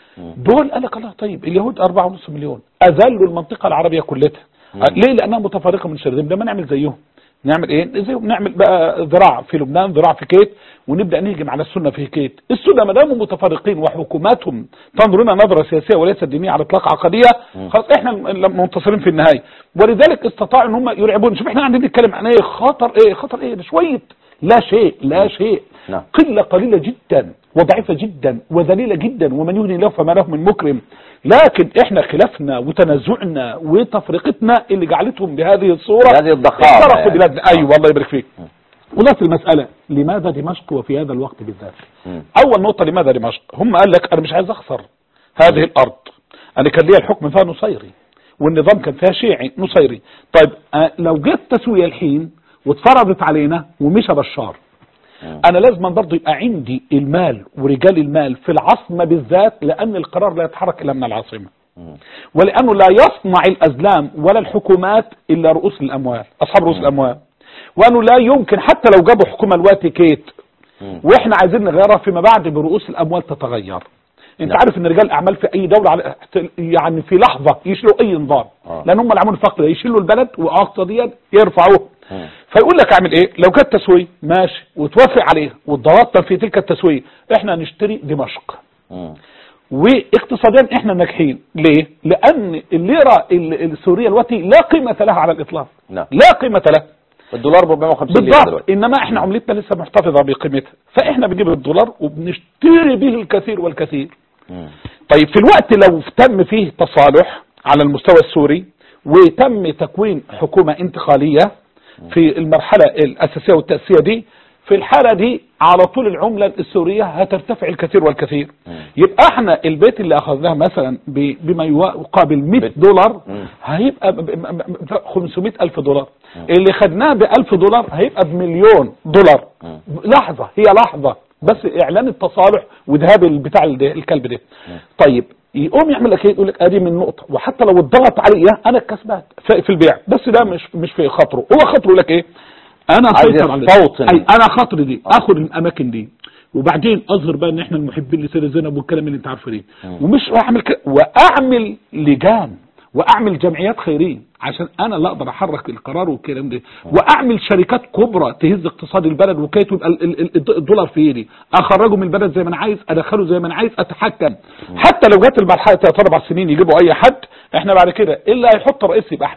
دول قال لك الله طيب اليهود أربعة ونص مليون أذلوا المنطقة العربية كلها ليه لأنها متفرقة من شرذم لما نعمل زيهم نعمل ايه زيهم نعمل بقى ذراع في لبنان ذراع في كيت ونبدا نهجم على السنه في كيت السنه ما داموا متفرقين وحكوماتهم تنظر لنا نظره سياسيه وليست دينيه على اطلاق عقديه خلاص احنا منتصرين في النهايه ولذلك استطاعوا ان هم يرعبون شوف احنا قاعدين نتكلم عن ايه خطر ايه خطر ايه ده شويه لا شيء لا شيء نعم. قله قليله جدا وضعيفه جدا وذليله جدا ومن يهني الله فما له من مكرم لكن احنا خلافنا وتنازعنا وتفرقتنا اللي جعلتهم بهذه الصوره بهذه الضخامة افترقوا يعني. بلادنا ايوه الله يبارك فيك ونفس المسألة لماذا دمشق وفي هذا الوقت بالذات مم. أول نقطة لماذا دمشق هم قال لك أنا مش عايز أخسر هذه الأرض أنا كان لي الحكم فيها نصيري والنظام كان فيها شيعي نصيري طيب آه، لو جت تسوية الحين واتفرضت علينا ومشى بشار مم. أنا لازم برضه يبقى عندي المال ورجال المال في العاصمة بالذات لأن القرار لا يتحرك إلا من العاصمة مم. ولأنه لا يصنع الأزلام ولا الحكومات إلا رؤوس الأموال أصحاب رؤوس الأموال وأنه لا يمكن حتى لو جابوا حكومة الوقت كيت مم. واحنا عايزين نغيرها فيما بعد برؤوس الاموال تتغير انت نعم. عارف ان رجال الاعمال في اي دوله على يعني في لحظه يشيلوا اي نظام آه. لان هم اللي عملوا الفقر ده يشيلوا البلد واقتصاديا يرفعوه مم. فيقول لك اعمل ايه لو كانت تسويه ماشي وتوافق عليها واتضربت في تلك التسويه احنا نشتري دمشق مم. واقتصاديا احنا ناجحين ليه لان الليره ال- السوريه دلوقتي لا قيمه لها على الاطلاق نعم لا قيمه لها الدولار ب 450 ليرة بالضبط دلوقتي انما احنا عملتنا لسه محتفظه بقيمتها فاحنا بنجيب الدولار وبنشتري به الكثير والكثير مم. طيب في الوقت لو تم فيه تصالح على المستوى السوري وتم تكوين حكومة انتقالية في المرحلة الأساسية والتأسيسية دي في الحالة دي على طول العملة السورية هترتفع الكثير والكثير مم. يبقى احنا البيت اللي اخذناه مثلا ب- بما يقابل 100 بيت. دولار مم. هيبقى ب- ب- ب- 500 ألف دولار اللي خدناه ب 1000 دولار هيبقى بمليون دولار مم. لحظة هي لحظة بس اعلان التصالح وذهاب البتاع الد- الكلب ده طيب يقوم يعمل لك ايه يقول لك ادي من نقطه وحتى لو اتضغط عليا انا الكسبان في في البيع بس ده مش مش في خاطره هو خاطره لك ايه انا عايز اسيطر على يستوطن. اي انا خاطري دي اخد الاماكن دي وبعدين اظهر بقى ان احنا المحبين لسيد زينب والكلام اللي انت عارفه ده ومش اعمل كده واعمل لجان واعمل جمعيات خيريه عشان انا اللي اقدر احرك القرار والكلام ده واعمل شركات كبرى تهز اقتصاد البلد وكي تبقى ال- ال- ال- الدولار في ايدي اخرجه من البلد زي ما انا عايز ادخله زي ما انا عايز اتحكم حتى لو جت المرحله ثلاث اربع سنين يجيبوا اي حد احنا بعد كده اللي هيحط رئيس يبقى احنا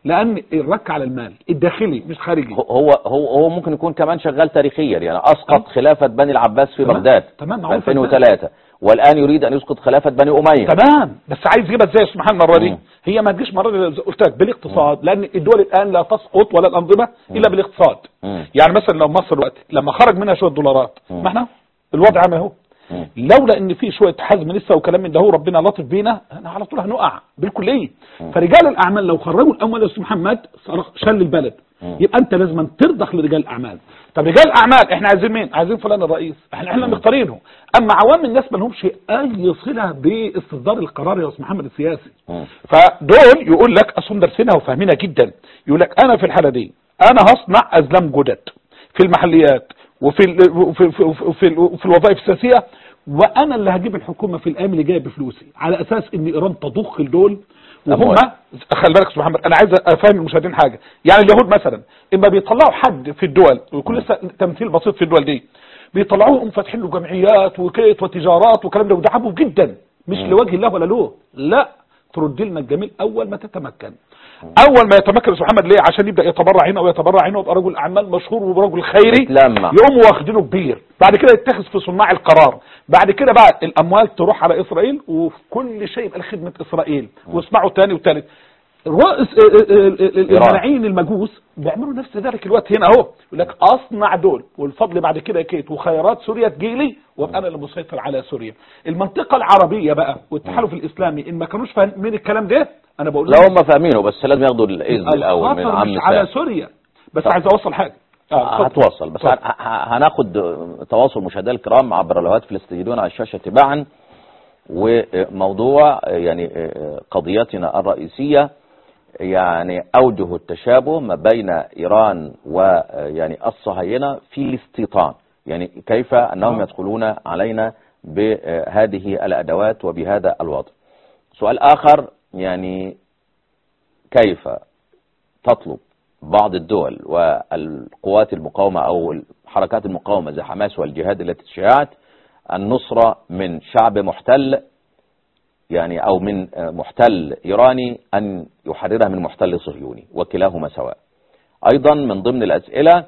لان الرك على المال الداخلي مش خارجي هو هو هو ممكن يكون كمان شغال تاريخيا يعني اسقط خلافه بني العباس في تمام. بغداد تمام، في معروف 2003 والان يريد ان يسقط خلافه بني اميه تمام بس عايز يجيبها ازاي يا استاذ محمد المره دي مم. هي ما تجيش مره دي زي قلت لك بالاقتصاد لان الدول الان لا تسقط ولا الانظمه الا بالاقتصاد مم. يعني مثلا لو مصر دلوقتي لما خرج منها شويه دولارات مم. ما احنا الوضع عامل اهو مم. لولا ان في شويه حزم لسه وكلام من ده هو ربنا لطف بينا احنا على طول هنقع بالكليه فرجال الاعمال لو خرجوا الاموال يا استاذ محمد صرخ- شل البلد مم. يبقى انت لازم ترضخ لرجال الاعمال طب رجال الاعمال احنا عايزين مين عايزين فلان الرئيس احنا احنا مختارينه اما عوام الناس ما لهمش اي صله باستصدار القرار يا استاذ محمد السياسي مم. فدول يقول لك اصلا دارسينها وفاهمينها جدا يقول لك انا في الحاله دي انا هصنع ازلام جدد في المحليات وفي ال- وفي في, في, في, في الوظائف السياسيه وانا اللي هجيب الحكومه في الايام اللي جايه بفلوسي على اساس ان ايران تضخ لدول وهم أموال. خلي بالك يا استاذ محمد انا عايز افهم المشاهدين حاجه يعني اليهود مثلا اما بيطلعوا حد في الدول ويكون لسه تمثيل بسيط في الدول دي بيطلعوه يقوم فاتحين له جمعيات وكيت وتجارات والكلام ده وده عبه جدا مش لوجه الله ولا له لا ترد لنا الجميل اول ما تتمكن اول ما يتمكن يا استاذ محمد ليه عشان يبدا يتبرع هنا ويتبرع هنا ويبقى رجل اعمال مشهور ورجل خيري يتلمع. يقوموا واخدينه كبير بعد كده يتخذ في صناع القرار بعد كده بقى الاموال تروح على اسرائيل وفي كل شيء يبقى لخدمه اسرائيل واسمعوا تاني وتالت رؤس المناعين المجوس بيعملوا نفس ذلك الوقت هنا اهو يقول لك اصنع دول والفضل بعد كده كيت وخيرات سوريا تجيلي وابقى انا اللي مسيطر على سوريا المنطقه العربيه بقى والتحالف الاسلامي ان ما كانوش فاهمين الكلام ده انا بقول لا هم فاهمينه بس لازم ياخدوا الاذن الاول من الخطر عم مش على سام. سوريا بس عايز اوصل حاجه آه، اتفضل. هتوصل بس هن- ه- هناخد تواصل مشاهدينا الكرام عبر الهواتف اللي يستجدون على الشاشه تباعا وموضوع يعني قضيتنا الرئيسيه يعني اوجه التشابه ما بين ايران ويعني الصهاينه في الاستيطان يعني كيف انهم آه. يدخلون علينا بهذه الادوات وبهذا الوضع سؤال اخر يعني كيف تطلب بعض الدول والقوات المقاومة أو حركات المقاومة زي حماس والجهاد التي تشاعت النصرة من شعب محتل يعني أو من محتل إيراني أن يحررها من محتل صهيوني وكلاهما سواء أيضا من ضمن الأسئلة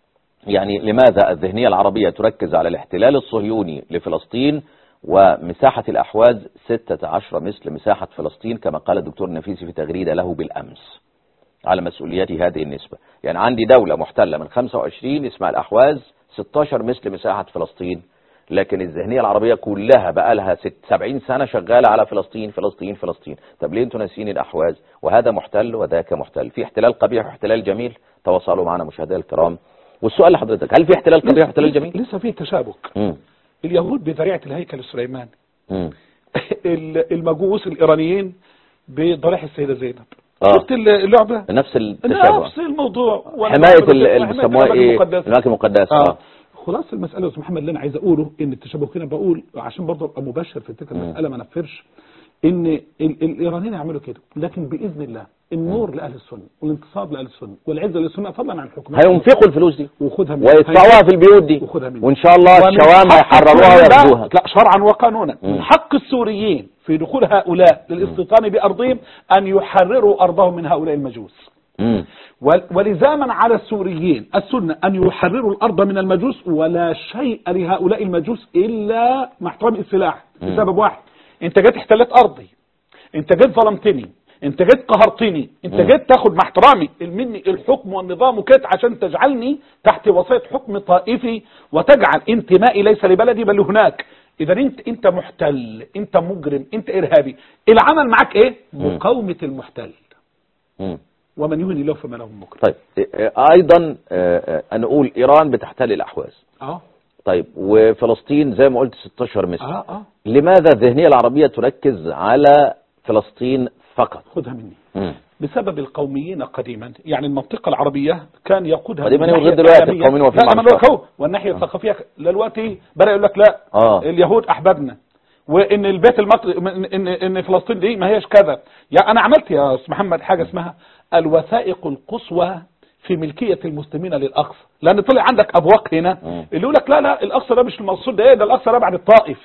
يعني لماذا الذهنية العربية تركز على الاحتلال الصهيوني لفلسطين ومساحة الأحواز 16 مثل مساحة فلسطين كما قال الدكتور نفيسي في تغريدة له بالأمس على مسؤوليته هذه النسبة يعني عندي دولة محتلة من 25 اسمها الأحواز 16 مثل مساحة فلسطين لكن الذهنية العربية كلها بقى لها 70 سنة شغالة على فلسطين فلسطين فلسطين طب ليه انتوا ناسيين الأحواز وهذا محتل وذاك محتل في احتلال قبيح واحتلال جميل تواصلوا معنا مشاهدينا الكرام والسؤال لحضرتك هل في احتلال قبيح واحتلال جميل؟ لسه في تشابك مم. اليهود بذريعه الهيكل السليماني مم. ال- المجوس الايرانيين بضريح السيده زينب آه. شفت اللعبه نفس التشابه نفس الموضوع حماية ال- اللي حماية بيسموها الأماكن ايه المقدسة. الأماكن المقدسة اه اه خلاص المسألة يا أستاذ محمد اللي أنا عايز أقوله إن التشابه هنا بقول عشان برضه أبقى مباشر في تلك المسألة ما نفرش إن ال- الإيرانيين يعملوا كده لكن بإذن الله النور لأهل السنة والانتصار لأهل السنة والعزة للسنة فضلا عن الحكومات هينفقوا الفلوس دي وخدها من ويدفعوها في البيوت دي وخدها منه. وان شاء الله ومن الشوام حق هيحرروها السوريين بقى- وياخدوها لا شرعا وقانونا مم. من حق السوريين في دخول هؤلاء للاستيطان بأرضهم أن يحرروا أرضهم من هؤلاء المجوس مم. ول- ولزاما على السوريين السنة أن يحرروا الأرض من المجوس ولا شيء لهؤلاء المجوس إلا مع احترام السلاح مم. لسبب واحد أنت جيت احتلت أرضي أنت جيت ظلمتني أنت جيت قهرتني أنت مم. جيت تاخد مع احترامي مني الحكم والنظام وكده عشان تجعلني تحت وصية حكم طائفي وتجعل انتمائي ليس لبلدي بل هناك إذا أنت أنت محتل أنت مجرم أنت إرهابي العمل معك إيه؟ مم. مقاومة المحتل مم. ومن يهن الله فما له من مكرم طيب إيه- ايضا آه، آه، نقول ايران بتحتل الاحواز اه طيب وفلسطين زي ما قلت 16 مثل اه اه لماذا الذهنية العربية تركز على فلسطين فقط خدها مني مم. بسبب القوميين قديما يعني المنطقة العربية كان يقودها قديماً من ولغاية الناحية دلوقتي الإعلامية. القوميين وفي لا لا ما معرفة. أنا بقول والناحية الثقافية دلوقتي بدأ يقول لك لا آه. اليهود أحبابنا وإن البيت المقدس إن إن فلسطين دي ما هيش كذا يعني أنا عملت يا أستاذ محمد حاجة اسمها الوثائق القصوى في ملكية المسلمين للأقصى لأن طلع عندك أبواق هنا مم. اللي يقول لك لا لا الأقصى ده مش المقصود ده إيه ده الأقصى ده بعد الطائف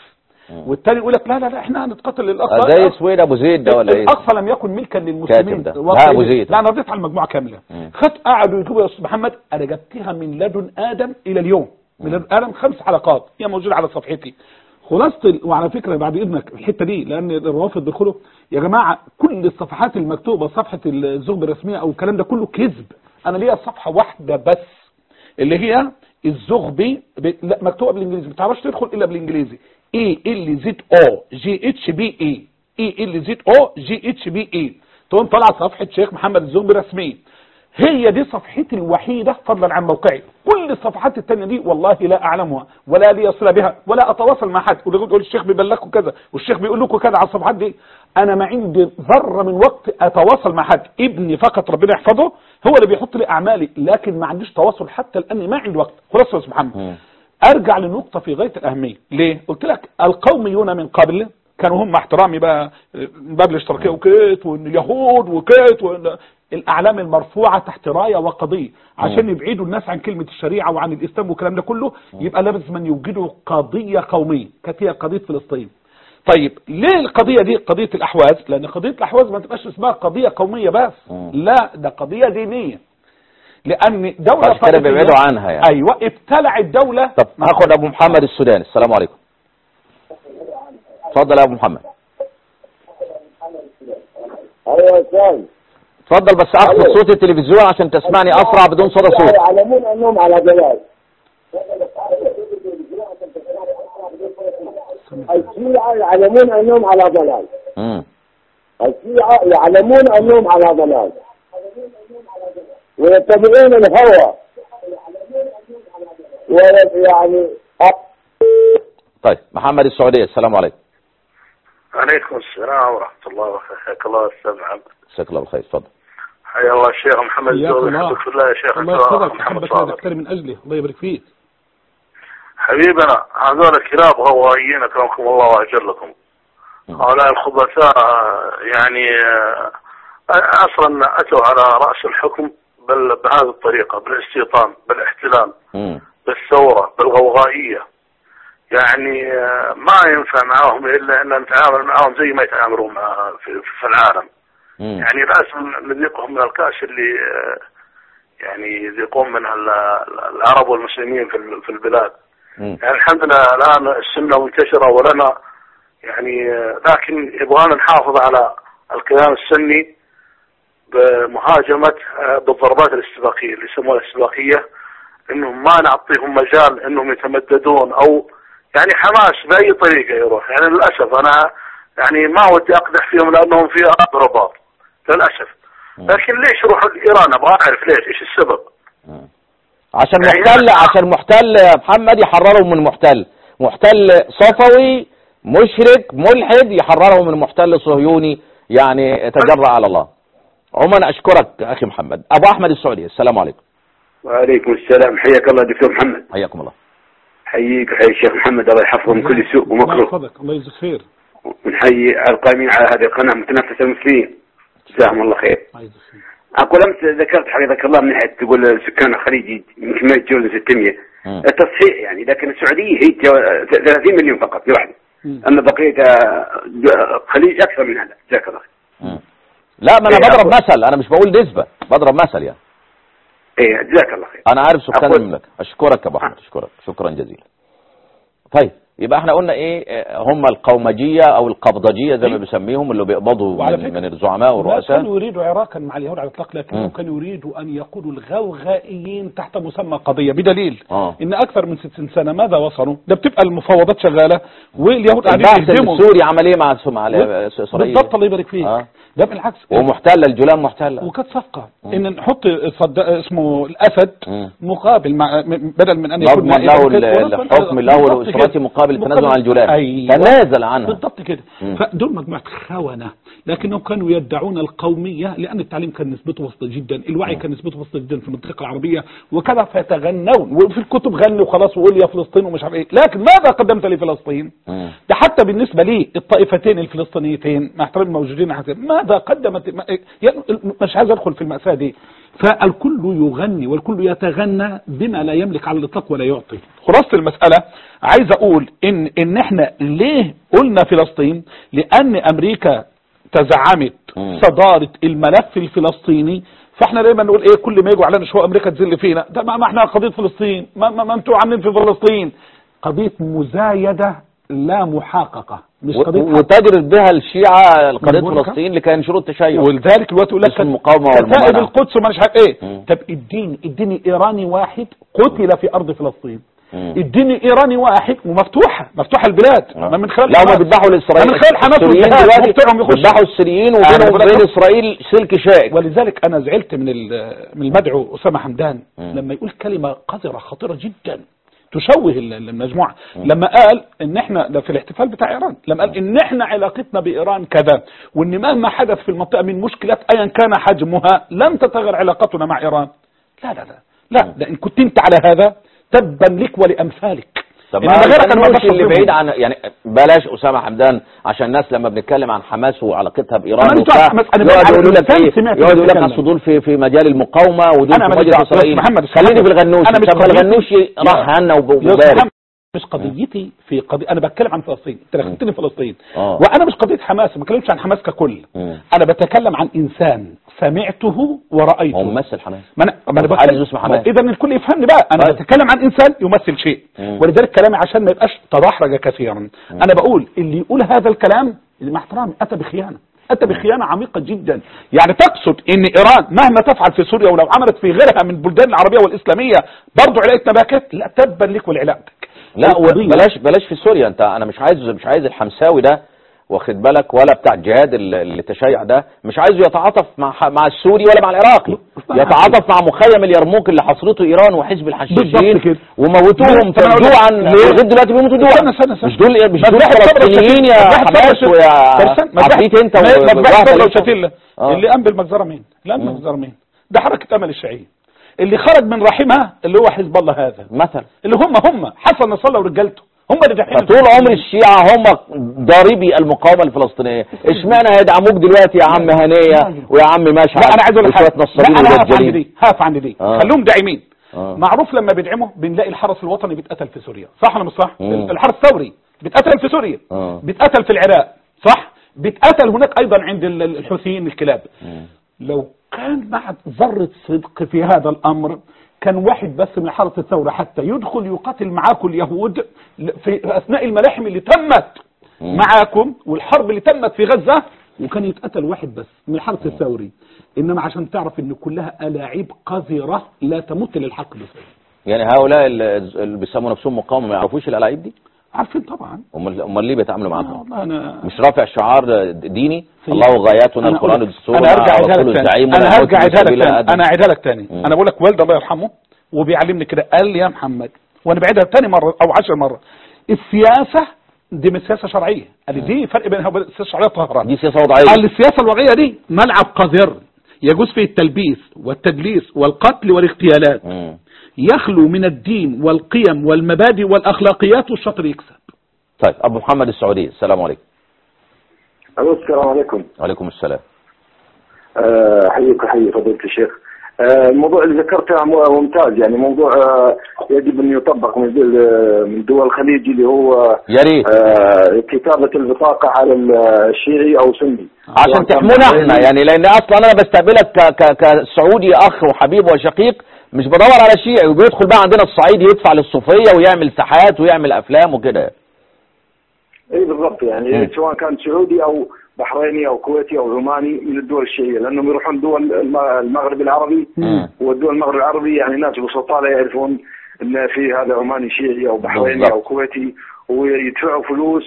والتاني يقول لك لا لا لا احنا هنتقاتل آه، للاقصى زي سويد ابو زيد ده ولا ايه الاقصى لم يكن ملكا للمسلمين كاتب ده. واقعي. لا، أبو زيد. لا انا رديت على المجموعه كامله مم. خد قعدوا يجيبوا يا استاذ محمد انا جبتها من لدن ادم الى اليوم من لدن ادم خمس حلقات هي موجوده على صفحتي خلاصه ال- وعلى فكره بعد اذنك الحته دي لان الروافض بيدخلوا يا جماعه كل الصفحات المكتوبه صفحه الزوج الرسميه او الكلام ده كله كذب انا ليا صفحه واحده بس اللي هي الزغبي ب... لا مكتوبه بالانجليزي ما تعرفش تدخل الا بالانجليزي اي ال زد او جي اتش بي اي اي ال زد او جي اتش بي اي تقوم طالعه صفحه شيخ محمد الزغبي رسميه هي دي صفحتي الوحيده فضلا عن موقعي كل الصفحات التانية دي والله لا اعلمها ولا لي صله بها ولا اتواصل مع حد ولا يقول الشيخ بيبلغكم كذا والشيخ بيقول لكم كذا على الصفحات دي انا ما عندي ذره من وقت اتواصل مع حد ابني فقط ربنا يحفظه هو اللي بيحط لي اعمالي لكن ما عنديش تواصل حتى الان ما عندي وقت خلاص يا استاذ محمد مم. ارجع لنقطه في غايه الاهميه ليه قلت لك القوميون من قبل كانوا هم مع احترامي بقى من باب الاشتراكيه وكيت وان اليهود وكيت وان الاعلام المرفوعه تحت رايه وقضيه عشان يبعدوا الناس عن كلمه الشريعه وعن الاسلام والكلام ده كله يبقى لازم أن يوجدوا قضيه قوميه كانت هي قضيه فلسطين طيب ليه القضيه دي قضيه الاحواز لان قضيه الاحواز ما تبقاش اسمها قضيه قوميه بس مم. لا ده قضيه دينيه لان دوله عشان كده طائفية- بيبعدوا عنها يعني. ايوه ابتلعت دوله طب هاخد ابو محمد السوداني السلام عليكم اتفضل يا ابو محمد ايوه استاذ اتفضل بس اخفض صوت التلفزيون عشان تسمعني اسرع بدون صدى صوت يعلمون انهم على ضلال الشيعة يعلمون انهم على ضلال مم. الشيعة يعلمون انهم على ضلال ويتبعون الهوى ويعني طيب محمد السعودية السلام عليكم عليكم السلام ورحمة الله وبركاته حياك الله أستاذ محمد جزاك الله بالخير اتفضل حيا الله الشيخ محمد حياك الزوبي الله. يحبك في الله يا شيخ الله أنت يحفظك محمد احبك لا صادق تحترم من اجله الله يبارك فيك حبيبنا هذول الكلاب غوائيين أكرمكم الله وأجلكم هؤلاء الخبثاء يعني آه، أصلا أتوا على رأس الحكم بل بهذه الطريقة بالاستيطان بالاحتلال مم. بالثورة بالغوغائية يعني آه، ما ينفع معاهم إلا أن نتعامل معاهم زي ما يتعاملون مع في, في العالم مم. يعني لازم نذيقهم من الكاس اللي آه، يعني يذيقون منها ال- ال- العرب والمسلمين في ال- في البلاد مم. يعني الحمد لله الآن السنة منتشرة ولنا يعني آه، لكن يبغانا نحافظ على الكيان السني بمهاجمة آه، بالضربات الاستباقية اللي يسموها الاستباقية انهم ما نعطيهم مجال انهم يتمددون او يعني حماس باي طريقة يروح يعني للاسف انا يعني ما ودي اقدح فيهم لانهم في ارض رباط للاسف لكن ليش يروحوا لايران ابغى اعرف ليش ايش السبب مم. عشان يعني محتل أنا- عشان محتل يا محمد يحررهم من محتل محتل صفوي مشرك ملحد يحررهم من محتل صهيوني يعني تجرأ على الله عموما اشكرك اخي محمد ابو احمد السعودي السلام عليكم وعليكم السلام حياك الله دكتور محمد حياكم الله حييك وحيي الشيخ محمد الله يحفظه من كل سوء الله ومكروه يحفظك الله يجزيك خير ونحيي القائمين على هذه القناة متنفس المسلمين جزاهم الله خير الله يجزيك خير أقول أمس ذكرت حفظك الله من ناحية تقول سكان الخليج يمكن ما يتجاوزون 600 مم. تصحيح يعني لكن السعودية هي تجاوز- 30 مليون فقط لوحده مم. أما بقية آه، الخليج أكثر من هذا جزاك الله خير مم. لا ما انا إيه، بضرب أقول- مثل انا مش بقول نسبة بضرب مثل يعني إيه جزاك الله خير انا عارف سكان أقول- المملكة اشكرك يا ابو احمد اشكرك شكرا جزيلا طيب يبقى احنا قلنا ايه آه، هم القومجية او القبضجية زي ما بيسميهم اللي بيقبضوا وعلى من, فكرة من الزعماء لا والرؤساء كانوا يريدوا عراقا مع اليهود على الاطلاق لكنهم مم. كانوا يريدوا ان يقودوا الغوغائيين تحت مسمى قضيه بدليل اه ان اكثر من 60 سنه ماذا وصلوا؟ ده بتبقى المفاوضات شغاله واليهود قاعدين البعث يهدموا السوري عمل ايه مع مع و- اسرائيل بالضبط الله يبارك فيك آه. ده بالعكس ومحتلة الجولان محتلة وكانت صفقه ان نحط صد... اسمه الاسد مم. مقابل مع م- بدل من ان يكون نضمن نائبا له كده، ال- ونضمن- الحكم له بالضبط والاسرات كده. مقابل التنازل عن الجولان أيوة. تنازل عنها بالضبط كده مم. فدول مجموعه خونه لكنهم كانوا يدعون القوميه لان التعليم كان نسبته بسيطه جدا الوعي كان نسبته بسيطه جدا في المنطقه العربيه وكذا فيتغنون وفي الكتب غنوا وخلاص وقول يا فلسطين ومش عارف ايه لكن ماذا قدمت لفلسطين مم. ده حتى بالنسبه لي الطائفتين الفلسطينيتين مع احترام الموجودين حتى ماذا قدمت ما- يعني مش عايز ادخل في المأساة دي فالكل يغني والكل يتغنى بما لا يملك على الاطلاق ولا يعطي خلاصة المسألة عايز اقول ان ان احنا ليه قلنا فلسطين لان امريكا تزعمت مم. صدارة الملف الفلسطيني فاحنا دايما نقول ايه كل ما يجوا علينا شويه امريكا تذل فينا ده ما ما احنا قضيه فلسطين ما, ما, ما انتوا عاملين في فلسطين قضيه مزايده لا محققه مش قضيه حق. وتجرد بها الشيعة قضية والملكة. فلسطين لكي ينشروا التشيع ولذلك الوقت يقول لك اسم المقاومة كتائب والممانعة. القدس وما مش عارف ايه مم. طب اديني اديني ايراني واحد قتل في ارض فلسطين مم. اديني ايراني واحد ومفتوحه مفتوحه البلاد آه. ما من خلال لا هم حماس. بيذبحوا الاسرائيليين ما من خلال حماس السوريين والجهاد دلوقتي مبتعهم يخشوا. بيذبحوا السوريين أنا وبينهم بقول لك- وبين اسرائيل سلك شائك ولذلك انا زعلت من ال- من المدعو اسامه حمدان مم. لما يقول كلمه قذره خطيره جدا تشوه ال- المجموعه لما قال ان احنا ده في الاحتفال بتاع ايران لما قال ان احنا علاقتنا بايران كذا وان مهما حدث في المنطقه من مشكلات ايا كان حجمها لن تتغير علاقتنا مع ايران لا لا لا لا ده ان كنت انت على هذا تبا لك ولامثالك طب إنما ما غيرك أنا ما الغنوش بشرب اللي منهم. بعيد عن يعني بلاش اسامه حمدان عشان الناس لما بنتكلم عن حماس وعلاقتها بايران أنا مش وبتاع عارف حماس، أنا يقعدوا بتكلم يقولوا عن لك إنسان ايه سمعت يقعدوا يقول لك بيتكلم. الصدور في في مجال المقاومه ودول أنا في ماليش مجلس دعوة. اسرائيل بس محمد، خليني في محمد. الغنوش أنا مش طب ما قضيتي- الغنوش راح يا- هنا يا وبارك محمد، مش قضيتي في قضية انا بتكلم عن فلسطين انت دخلتني فلسطين آه. وانا مش قضية حماس ما بتكلمش عن حماس ككل مم. انا بتكلم عن انسان سمعته ورأيته هو ممثل حماس ما انا ما انا طب عايز اسمه حماس. اذا الكل يفهمني بقى انا طيب. بتكلم عن انسان يمثل شيء مم. ولذلك كلامي عشان ما يبقاش تدحرج كثيرا انا بقول اللي يقول هذا الكلام مع احترامي اتى بخيانه اتى بخيانه عميقه جدا يعني تقصد ان ايران مهما تفعل في سوريا ولو عملت في غيرها من البلدان العربيه والاسلاميه برضه علاقتنا باكت لا تبا لك ولعلاقتك لا القضية- بلاش بلاش في سوريا انت انا مش عايز مش عايز الحمساوي ده واخد بالك ولا بتاع الجهاد ال- اللي تشيع ده مش عايزه يتعاطف مع ح- مع السوري ولا مع العراقي يتعاطف مع مخيم اليرموك اللي حصرته ايران وحزب الحشاشين بالظبط كده. وموتوهم طب أنا أقول لك جوعا ليه؟ لغايه دلوقتي بيموتوا جوعا استنى استنى استنى مش دول مش دول مذبحة صبرا فلسطينيين يا وشتيلة. مذبحة حماس صبرا ويا وشتيلة. مذبحة- عفريت انت مذبحة وواحد صبرا عليكم. وشتيلة. آه. اللي قام بالمجزرة مين؟ لا مم. المجزرة مين؟ ده حركة أمل الشيعية اللي خرج من رحمها اللي هو حزب الله هذا مثلا اللي هم هم حسن نصر الله ورجالته هم اللي داحين فطول عمر الشيعة هم ضاربي المقاومة الفلسطينية اشمعنى هيدعموك دلوقتي يا عم هنية ويا عم مشعل لا انا عايز اقول لك حاجه وشوية لا نصابين انا هقف عند ومجانين. دي هقف عند دي آه. خلوهم داعمين آه. معروف لما بيدعموا بنلاقي الحرس الوطني بيتقتل في سوريا صح ولا مش صح مم. الحرس الثوري بيتقتل في سوريا آه. بيتقتل في العراق صح بيتقتل هناك ايضا عند ال- الحوثيين الكلاب مم. لو كان مع ذرة صدق في هذا الأمر كان واحد بس من حرس الثورة حتى يدخل يقاتل معاكم اليهود في أثناء الملاحم اللي تمت مم. معاكم والحرب اللي تمت في غزة وكان يتقتل واحد بس من الحرس الثوري إنما عشان تعرف إن كلها ألاعيب قذرة لا تمت للحق بصير يعني هؤلاء اللي اللي بيسموا نفسهم مقاومة ما يعرفوش الألاعيب دي عارفين طبعا امال امال ليه بيتعاملوا آه معاهم والله أنا مش رافع شعار ديني في- الله غاياتنا أنا القرآن أقول- دستورنا انا ارجع اعيدها ورسول لك تاني الزعيم انا ولا هرجع موت اعيدها لك سبيل تاني آدم. انا اعيدها لك تاني مم. انا بقول لك والدي الله يرحمه وبيعلمني كده قال لي يا محمد وانا بعيدها تاني مره او عشر مره السياسه دي مش سياسه شرعيه قال لي دي فرق بينها وبين السياسه الشرعيه طهرا دي سياسة قال وضعية لي السياسه الوضعيه دي ملعب قذر يجوز فيه التلبيس والتدليس والقتل والاغتيالات مم. يخلو من الدين والقيم والمبادئ والاخلاقيات والشطر يكسب طيب ابو محمد السعودي السلام عليكم ألو السلام عليكم وعليكم السلام آه، أحييك أحيي فضيلة الشيخ آه، الموضوع اللي ذكرته م- ممتاز يعني موضوع آه، يجب أن يطبق من دول من دول الخليج اللي هو يا ريت آه، كتابة البطاقة على الشيعي أو سني عشان تحمونا احنا يعني لان اصلا انا بستقبلك ك- ك- كسعودي اخ وحبيب وشقيق مش بدور على شيعي وبيدخل بقى عندنا الصعيد يدفع للصوفيه ويعمل ساحات ويعمل افلام وكده اي بالضبط يعني مم. سواء كان سعودي او بحريني او كويتي او عماني من الدول الشيعيه لانهم يروحون دول الم- المغرب العربي مم. والدول المغرب العربي يعني ناس بسطاء لا يعرفون ان في هذا عماني شيعي او بحريني بالضبط. او كويتي ويدفعوا فلوس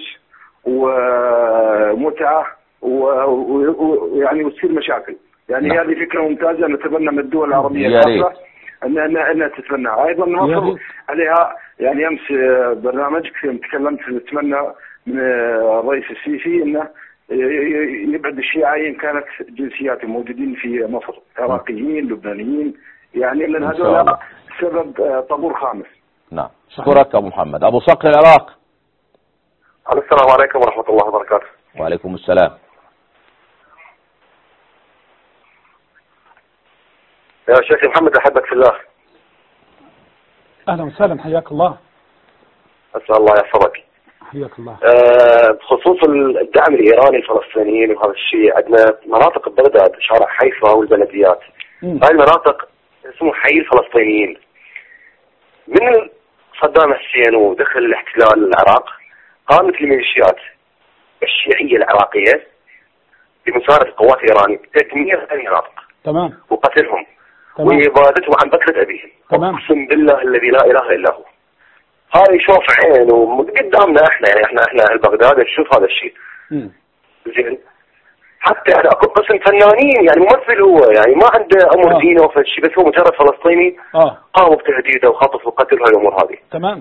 ومتعه و- و- ويعني وتصير مشاكل يعني نعم. هذه فكره ممتازه نتبنى من الدول العربية يا ريت. الكافرة ان ان انها تتبناها ايضا يا مصر ريت. عليها يعني امس آه، برنامجك تكلمت نتمنى من آه، الرئيس السيسي انه ي- ي- يبعد الشيعة ان كانت جنسياتهم موجودين في مصر عراقيين لبنانيين يعني لان إن شاء الله. هذول سبب آه، طابور خامس نعم اشكرك ابو محمد ابو صقر العراق السلام عليكم ورحمة الله وبركاته وعليكم السلام يا شيخ محمد احبك في الله اهلا وسهلا حياك الله اسال الله يحفظك حياك الله آه، بخصوص الدعم الايراني الفلسطينيين وهذا الشيء عندنا مناطق ببغداد شارع حيفا والبلديات مم. هاي المناطق اسمه حي الفلسطينيين من صدام حسين ودخل الاحتلال العراق قامت الميليشيات الشيعية العراقية بمساعدة القوات الإيرانية بتدمير هذه المناطق تمام وقتلهم تمام وإبادتهم عن بكرة أبيهم تمام أقسم بالله الذي لا إله إلا هو هاي شوف عين وقدامنا احنا يعني احنا احنا اهل بغداد نشوف هذا الشيء مم. زين حتى يعني اكو قسم فنانين يعني ممثل هو يعني ما عنده امر آه. دينه ولا شيء بس هو مجرد فلسطيني اه قاموا بتهديده وخطف وقتل هالامور هذه تمام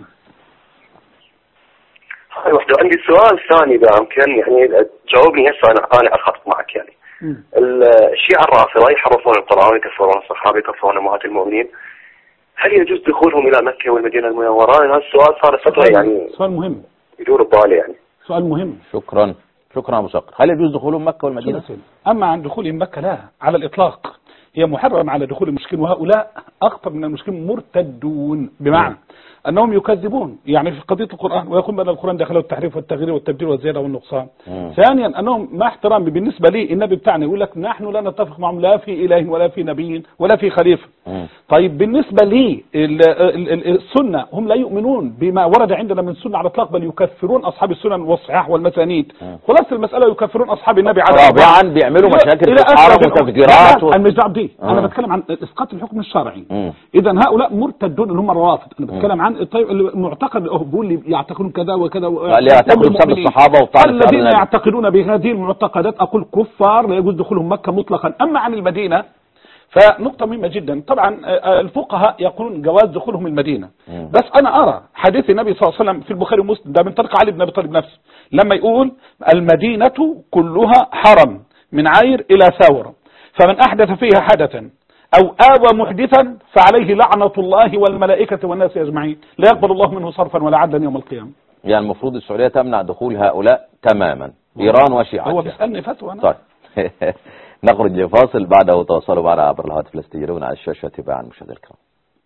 هاي وحده عندي سؤال ثاني اذا امكن يعني جاوبني هسه انا انا اخطط معك يعني مم. الشيعة الرافضة يحرفون القرآن ويكفرون الصحابة يكفرون أمهات المؤمنين هل يجوز دخولهم إلى مكة والمدينة المنورة؟ هذا السؤال صار فترة يعني سؤال مهم يدور ببالي يعني سؤال مهم شكرا شكرا ابو صقر هل يجوز دخول مكة والمدينة شو أما عن دخول مكة لا على الإطلاق هي محرم على دخول المشركين وهؤلاء أخطر من المشركين مرتدون بمعنى أنهم يكذبون يعني في قضية القرآن ويقول بأن القرآن دخله التحريف والتغيير والتبديل والزيادة والنقصان مم. ثانيا أنهم ما احترام بالنسبة لي النبي بتاعنا يقول لك نحن لا نتفق معهم لا في إله ولا في نبي ولا في خليفة مم. طيب بالنسبة لي ال- ال- ال- السنة هم لا يؤمنون بما ورد عندنا من السنة على الإطلاق بل يكفرون أصحاب السنن والصحاح والمسانيد خلاص المسألة يكفرون أصحاب النبي على رابعا بيعملوا مشاكل إلى في الحرم آخر- وتفجيرات لا، و- أنا مش دعوة بدي آه. أنا بتكلم عن إسقاط الحكم الشرعي مم. إذا هؤلاء مرتدون اللي هم الروافض أنا بتكلم عن الطيب المعتقد أه بيقول لي يعتقدون كذا وكذا و- اللي يعتقدون سب والمؤمنين. الصحابة والطعن في الذين النبي. يعتقدون بهذه المعتقدات أقول كفار لا يجوز دخولهم مكة مطلقا أما عن المدينة فنقطة مهمة جدا طبعا آه، الفقهاء يقولون جواز دخولهم المدينة مم. بس أنا أرى حديث النبي صلى الله عليه وسلم في البخاري ومسلم ده من طريق علي بن أبي طالب نفسه لما يقول المدينة كلها حرم من عير إلى ثور فمن أحدث فيها حدثا أو آوى محدثا فعليه لعنة الله والملائكة والناس أجمعين لا يقبل الله منه صرفا ولا عدلا يوم القيامة يعني المفروض السعودية تمنع دخول هؤلاء تماما إيران هو وشيعتها بيسألني فتوى أنا طيب نخرج لفاصل بعده تواصلوا معنا عبر الهاتف الاستيرون على الشاشة تباعا مشاهدينا الكرام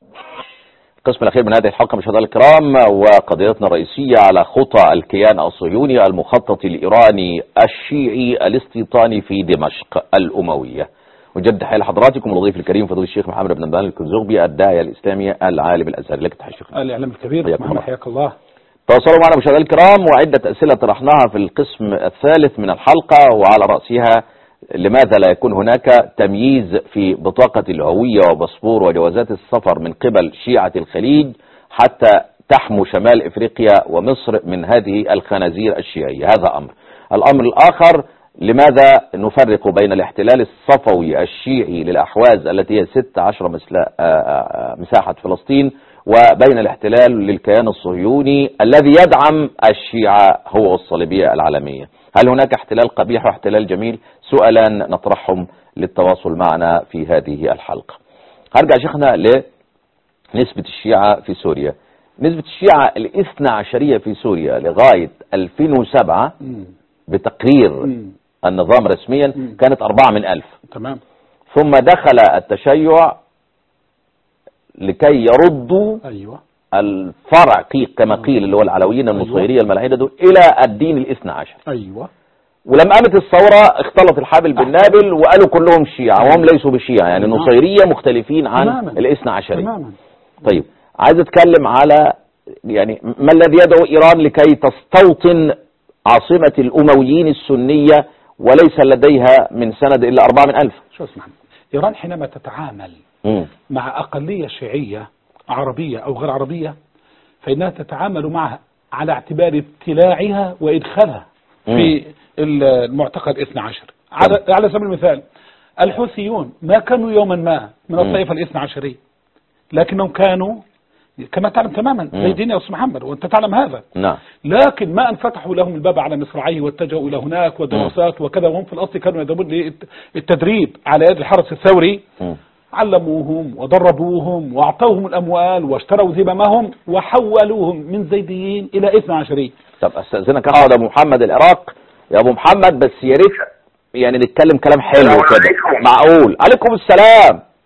القسم الأخير من هذه الحلقة مشاهدينا الكرام وقضيتنا الرئيسية على خطى الكيان الصهيوني المخطط الإيراني الشيعي الاستيطاني في دمشق الأموية وجد حيال حضراتكم الضيف الكريم فضيل الشيخ محمد بن بان الكنزوغبي الداعية الإسلامي العالم الأزهري لك تحية شيخ الإعلام الكبير حياكم محمد الله. حياك الله تواصلوا معنا مشاهدينا الكرام وعدة أسئلة طرحناها في القسم الثالث من الحلقة وعلى رأسها لماذا لا يكون هناك تمييز في بطاقة الهوية وباسبور وجوازات السفر من قبل شيعة الخليج حتى تحمو شمال إفريقيا ومصر من هذه الخنازير الشيعية هذا أمر الأمر الآخر لماذا نفرق بين الاحتلال الصفوي الشيعي للأحواز التي هي 16 مسلا- آه، آه، مساحة فلسطين وبين الاحتلال للكيان الصهيوني الذي يدعم الشيعة هو والصليبية العالمية هل هناك احتلال قبيح واحتلال جميل سؤالان نطرحهم للتواصل معنا في هذه الحلقة هرجع شيخنا لنسبة الشيعة في سوريا نسبة الشيعة الاثنى عشرية في سوريا لغاية 2007 مم. بتقرير مم. النظام رسميا مم. كانت أربعة من ألف تمام ثم دخل التشيع لكي يردوا أيوة الفرع قيق كما قيل اللي هو العلويين النصيرية الملاحدة دول إلى الدين الاثنى عشر أيوة ولما قامت الثورة اختلط الحابل بالنابل وقالوا كلهم شيعة وهم ليسوا بشيعة يعني تمام. نصيرية مختلفين عن تماما. الاثنى عشرية تماما طيب عايز اتكلم على يعني ما الذي يدعو ايران لكي تستوطن عاصمة الامويين السنية وليس لديها من سند الا اربعة من الف شو اسمع إيران حينما تتعامل مم. مع أقلية شيعية عربية أو غير عربية فإنها تتعامل معها على اعتبار ابتلاعها وإدخالها في المعتقد 12 على, على سبيل المثال الحوثيون ما كانوا يوما ما من مم. الطائفة الاثنى عشرية لكنهم كانوا كما تعلم تماما مم. زي دين يا أستاذ محمد وأنت تعلم هذا نعم لكن ما أن فتحوا لهم الباب على مصراعيه واتجهوا إلى هناك ودراسات وكذا وهم في الأصل كانوا يذهبون للتدريب على يد الحرس الثوري مم. علموهم ودربوهم واعطوهم الاموال واشتروا ذممهم وحولوهم من زيديين الى اثنى عشرين طب استاذنك احمد ابو محمد العراق يا ابو محمد بس يا ريت يعني نتكلم كلام حلو السلام كده عليكم. معقول عليكم السلام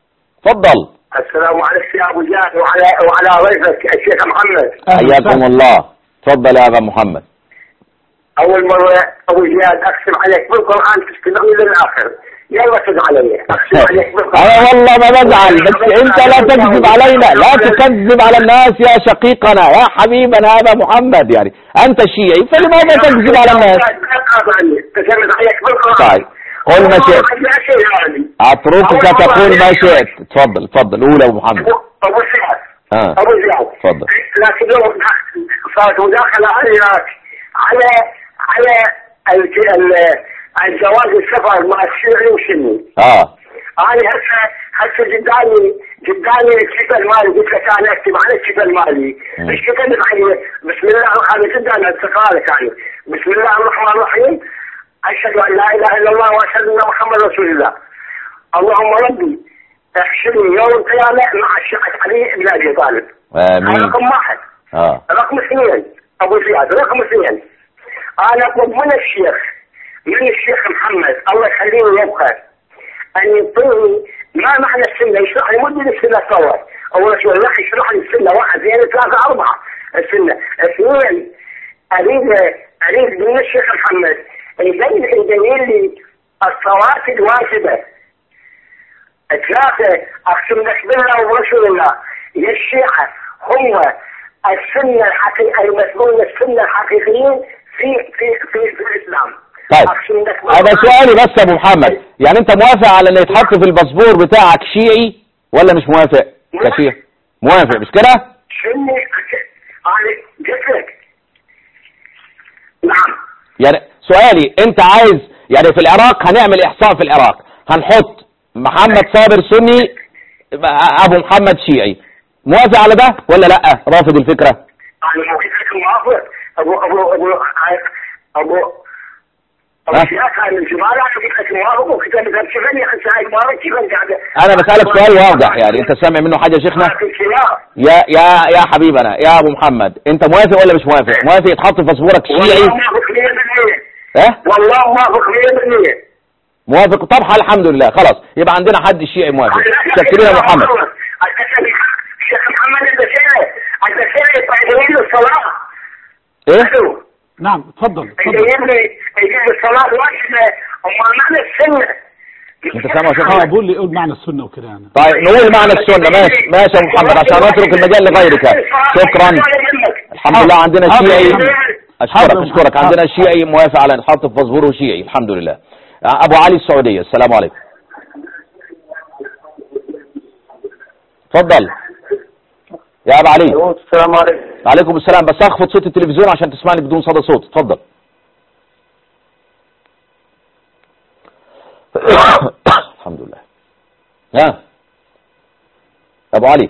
تفضل السلام عليك يا ابو جاد وعلى وعلى ضيفك الشيخ محمد حياكم الله تفضل يا ابا محمد اول مره ابو جاد اقسم عليك بالقران تستمعني للاخر يلا تد علي اقسم عليك بالقران انا والله ما بزعل بس انت لا تكذب علينا لا تكذب على الناس يا شقيقنا يا حبيبنا يا ابا محمد يعني انت شيعي فلماذا تكذب على الناس تسمد عليك بالقران طيب قل ما شئت لا شيء يعني اتركك تقول ما شئت تفضل تفضل قول يا ابو محمد ابو سعد اه ابو زياد تفضل لكن لو صارت مداخله على على على ال- ال- الجواز السفر مع الشيعي والسني اه انا هسه هسه قدامي قدامي الكتاب المالي قلت لك انا اكتب عن الكتاب المالي مم. ايش كتبت يعني بسم الله الرحمن قدامي انتقالك يعني بسم الله الرحمن الرحيم اشهد ان لا اله الا الله واشهد ان محمد رسول الله اللهم ربي احشرني يوم القيامه مع الشيخ علي بن ابي طالب هذا امين رقم واحد اه رقم اثنين ابو زياد رقم اثنين انا اطلب من الشيخ من الشيخ محمد الله يخليه ويبقى ان يعطيني ما معنى السنه يشرح لي مدة السنه تصور اول شيء الله يشرح لي السنه واحد اثنين ثلاثه اربعه السنه اثنين اريد اريد من الشيخ محمد يبين يبين لي الصلاه الواجبه ثلاثه اقسم لك بالله ورسول الله يا الشيعه هم السنه الحقيقيه المسؤولين السنه الحقيقيين في في في, في الاسلام طيب اقسم لك هذا سؤالي بس يا ابو محمد يعني انت موافق على ان يتحط في الباسبور بتاعك شيعي ولا مش موافق كشيعي موافق مش كده سني انا قلت لك نعم يعني سؤالي انت عايز يعني في العراق هنعمل احصاء في العراق هنحط محمد صابر سني ابو محمد شيعي موافق على ده ولا لا رافض الفكره انا مو قلت لك موافق ابو ابو ابو ابو ابو ها؟ شيخ هاي من زمان انا قلت لك موافق وكتب لك شغل يا اخي هاي موافق كيف قاعده انا بسالك سؤال واضح يعني انت سامع منه حاجه يا شيخنا يا يا يا حبيبنا يا ابو محمد انت موافق ولا مش موافق موافق يتحط في باسبورك شيعي والله موافق 100% اه والله موافق 100% موافق طبعا الحمد لله خلاص يبقى عندنا حد شيعي موافق شكرا يا محمد الشيخ محمد البشيري البشيري يطيب له الصلاه ايه نعم اتفضل اتفضل يجيب لي يجيب لي الصلاه واجبه وما معنى السنه انت سامع يا شيخ اه محمد بقول لي قول معنى السنه وكده يعني طيب نقول معنى السنه ماشي ماشي يا محمد عشان نترك المجال لغيرك شكرا الحمد لله عندنا حاضر. شيعي اشكرك حاضر. اشكرك عندنا شيعي موافق على نحط في باسبوره شيعي الحمد لله ابو علي السعوديه السلام عليكم اتفضل يا ابو علي السلام عليكم عليكم السلام بس اخفض صوت التلفزيون عشان تسمعني بدون صدى صوت اتفضل الحمد لله ها ابو علي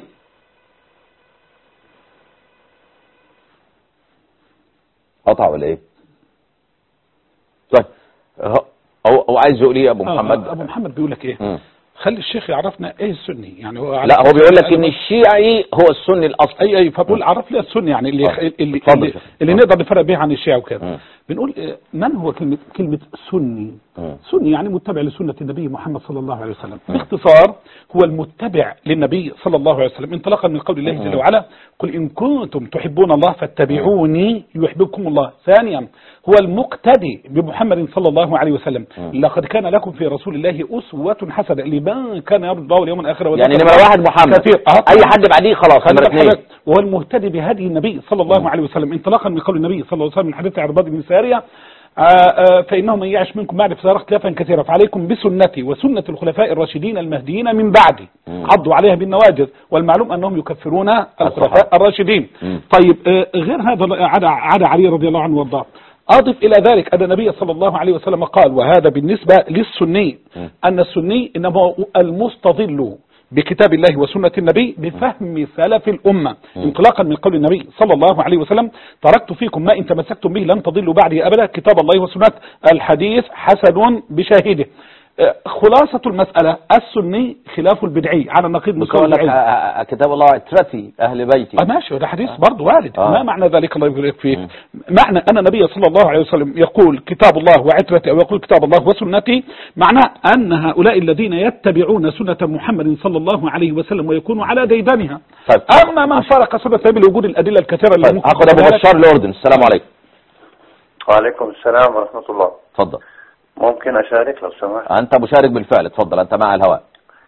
قطع ولا ايه طيب هو هو هو عايز يقول ايه يا ابو آه، محمد ابو محمد بيقول لك ايه مم. خلي الشيخ يعرفنا ايه السني يعني هو لا هو بيقول لك ان الشيعي هو السني الاصلي اي اي فبقول عرف لي السني يعني اللي آه. اللي, اتفضل اللي, يا شيخ. اللي آه. نقدر نفرق بيه عن الشيعة وكده مم. بنقول آه، من هو كلمة كلمة سني مم. سني يعني متبع لسنة النبي محمد صلى الله عليه وسلم مم. باختصار هو المتبع للنبي صلى الله عليه وسلم انطلاقا من قول الله مم. جل وعلا قل إن كنتم تحبون الله فاتبعوني يحببكم الله ثانيا هو المقتدي بمحمد صلى الله عليه وسلم مم. لقد كان لكم في رسول الله أسوة حسنة لمن كان يرجو الله واليوم الآخر وذكر يعني الله نمرة واحد محمد كثير. آه، اي حد بعديه خلاص خلي نمرة بالك اثنين حضرتك، وهو المهتدي بهدي النبي صلى الله عليه وسلم انطلاقا من قول النبي صلى الله عليه وسلم من حديث عرباد بن سارية آه، آه، فإنه من يعش منكم بعد فسيرى اختلافا كثيرا فعليكم بسنتي وسنة الخلفاء الراشدين المهديين من بعدي مم. عضوا عليها بالنواجذ والمعلوم أنهم يكفرون الخلفاء الصحابة. الراشدين مم. طيب آه، غير هذا عدا عدا علي رضي الله عنه وارضاه أضف إلى ذلك أن النبي صلى الله عليه وسلم قال وهذا بالنسبة للسني مم. أن السني إنما هو المستظل بكتاب الله وسنة النبي بفهم سلف الأمة مم. انطلاقا من قول النبي صلى الله عليه وسلم تركت فيكم ما إن تمسكتم به لن تضلوا بعدي أبدا كتاب الله وسنة الحديث حسن بشاهده آه، خلاصة المسألة السني خلاف البدعي على النقيض من قول بقول لك العلم آه، آه، كتاب الله عترتي اهل بيتي آه ماشي وده حديث برضه وارد آه. ما معنى ذلك الله يبارك فيك معنى أن النبي صلى الله عليه وسلم يقول كتاب الله وعترتي أو يقول كتاب الله وسنتي معناه أن هؤلاء الذين يتبعون سنة محمد صلى الله عليه وسلم ويكونوا على ديدنها طيب أما من فرق سنة النبي لوجود الأدلة الكثيرة اللي طيب ممكن هاخد ابو تقولها لك. بشار الاردن السلام عليكم وعليكم السلام ورحمة الله اتفضل ممكن أشارك لو سمحت انت مشارك بالفعل اتفضل انت مع الهواء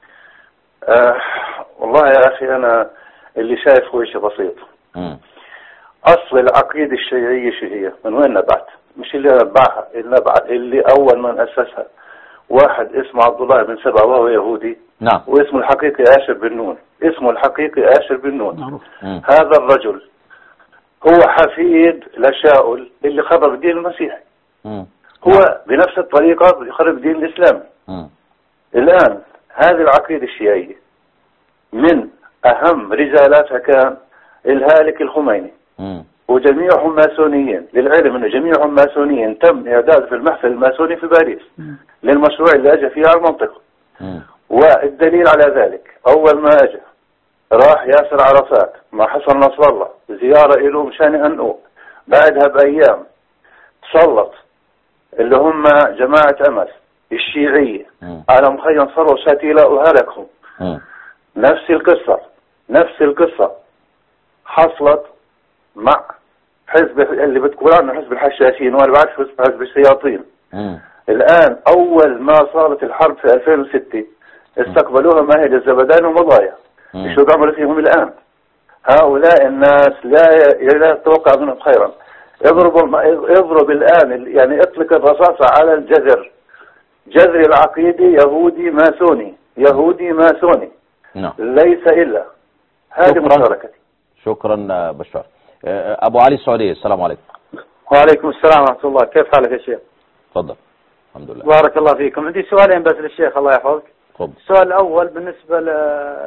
آه والله يا أخي أنا اللي شايفه شيء بسيط مم. أصل العقيدة الشيعية شو هي من وين نبعت مش اللي نبعها اللي نبعت اللي أول من أسسها واحد اسمه عبد الله بن سبع وهو يهودي نعم واسمه الحقيقي آشر بن نون اسمه الحقيقي آشر بن نون معروف مم. هذا الرجل هو حفيد لشاؤل اللي خرب الدين المسيحي مم. هو بنفس الطريقة يخرب الدين الإسلامي مم. الآن هذه العقيدة الشيعية من أهم رجالاتها كان الهالك الخميني مم. وجميعهم ماسونيين للعلم أنه جميعهم ماسونيين تم إعداد في المحفل الماسوني في باريس للمشروع اللي أجى فيه على المنطقة مم. والدليل على ذلك أول ما أجى راح ياسر عرفات مع حسن نصر الله زيارة له مشان أنه بعدها بأيام سلط اللي هم جماعة أمس الشيعية مم. على مخيم ثروة شاتيلا وهلكهم مم. نفس القصة نفس القصة حصلت مع حزب اللي بتقول عنه حزب الحشاشين وانا بعرف حزب حزب الشياطين مم. الآن أول ما صارت الحرب في 2006 استقبلوها ماهد الزبدان ومضايا مم. شو عملوا فيهم الآن هؤلاء الناس لا لا يتوقع منهم خيرا اضربوا الم- اضرب الآن ال- يعني اطلق الرصاصة على الجذر جذر العقيدة يهودي ماسوني يهودي ماسوني نعم ليس إلا هذه شكراً. مشاركتي شكرا آه، بشار آه، ابو علي السعودية السلام عليكم وعليكم السلام ورحمة الله كيف حالك يا شيخ اتفضل الحمد لله بارك الله فيكم عندي سؤالين بس للشيخ الله يحفظك اتفضل السؤال الأول بالنسبة ل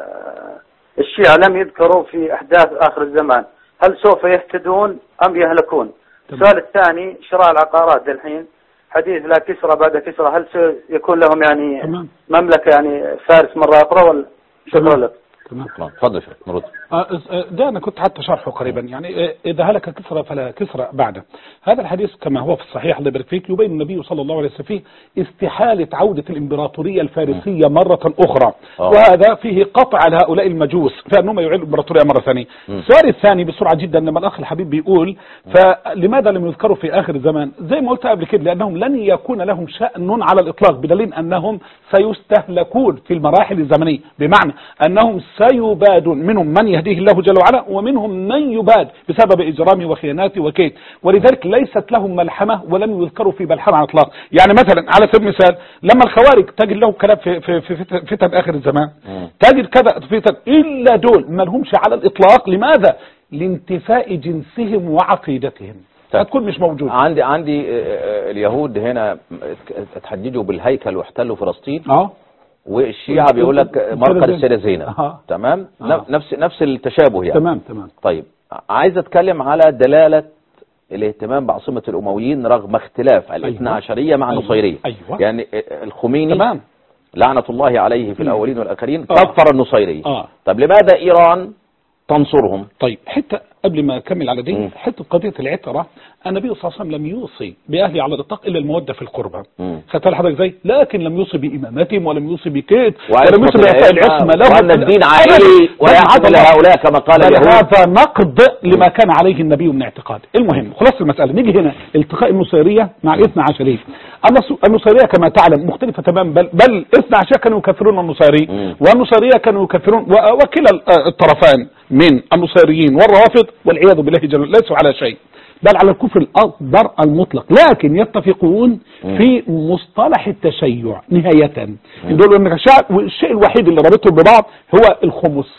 الشيعة لم يذكروا في أحداث آخر الزمان هل سوف يهتدون أم يهلكون السؤال الثاني شراء العقارات الحين حديث لا كسرى بعد كسرى هل سيكون لهم يعني تمام مملكة يعني فارس مرة أخرى ولا شكرا لك تمام شكرا اتفضل شكرا نرد آه، آه، ده أنا كنت حتى شرحه قريبا يعني آه، إذا هلك كسرى فلا كسرى بعده هذا الحديث كما هو في الصحيح الله يبارك فيك يبين النبي صلى الله عليه وسلم فيه استحالة عودة الإمبراطورية الفارسية مرة أخرى آه. وهذا فيه قطع لهؤلاء المجوس فأنهم يعيدوا الإمبراطورية مرة ثانية مم. السؤال الثاني بسرعة جدا لما الأخ الحبيب بيقول فلماذا لم يذكروا في آخر الزمان زي ما قلت قبل كده لأنهم لن يكون لهم شأن على الإطلاق بدليل أنهم سيستهلكون في المراحل الزمنية بمعنى أنهم سيبادون منهم من يهديه الله جل وعلا ومنهم من يباد بسبب إجرامه وخياناته وكيد ولذلك ليست لهم ملحمة ولم يذكروا في ملحمة على الإطلاق يعني مثلا على سبيل المثال لما الخوارج تجد له كلام في, في, في فتن- فتن آخر الزمان مم. تجد كذا فتن إلا دول ما لهمش على الإطلاق لماذا؟ لانتفاء جنسهم وعقيدتهم طيب. هتكون مش موجود عندي عندي آه، آه، اليهود هنا اتحججوا بالهيكل واحتلوا فلسطين اه والشيعة بيقول لك مرقد السيدة زينب آه. تمام آه. نفس نفس التشابه يعني تمام تمام طيب عايز اتكلم على دلالة الاهتمام بعاصمة الأمويين رغم اختلاف الاثنى عشرية مع أيوة. النصيرية أيوة. يعني الخميني تمام لعنة الله عليه في مم. الأولين والآخرين آه. كفر النصيرية اه طب لماذا إيران تنصرهم طيب حتى قبل ما اكمل على دي مم. حته قضيه العتره النبي صلى الله عليه وسلم لم يوصي باهله على الاطلاق الا الموده في القربى مم. خدت بالك حضرتك ازاي لكن لم يوصي بامامتهم ولم يوصي بكيد وعصمة ولم يوصي باعطاء العصمه لهم وأن الدين أبداً. عائلي بل ويحكم عدم- لهؤلاء كما قال بل اليهود هذا نقد لما كان عليه النبي من اعتقاد المهم خلاص المسألة نيجي هنا التقاء النصيرية مع الاثنى عشرية النص- النصيرية كما تعلم مختلفة تماما بل, بل الاثنى عشرية كانوا يكفرون النصيري مم. والنصيرية كانوا يكفرون و- وكلا ال- آه الطرفان من النصيريين والروافض والعياذ بالله جل ليسوا على شيء بل على الكفر الأكبر المطلق لكن يتفقون مم. في مصطلح التشيع نهاية دول انك شعب والشيء الوحيد اللي رابطهم ببعض هو الخمس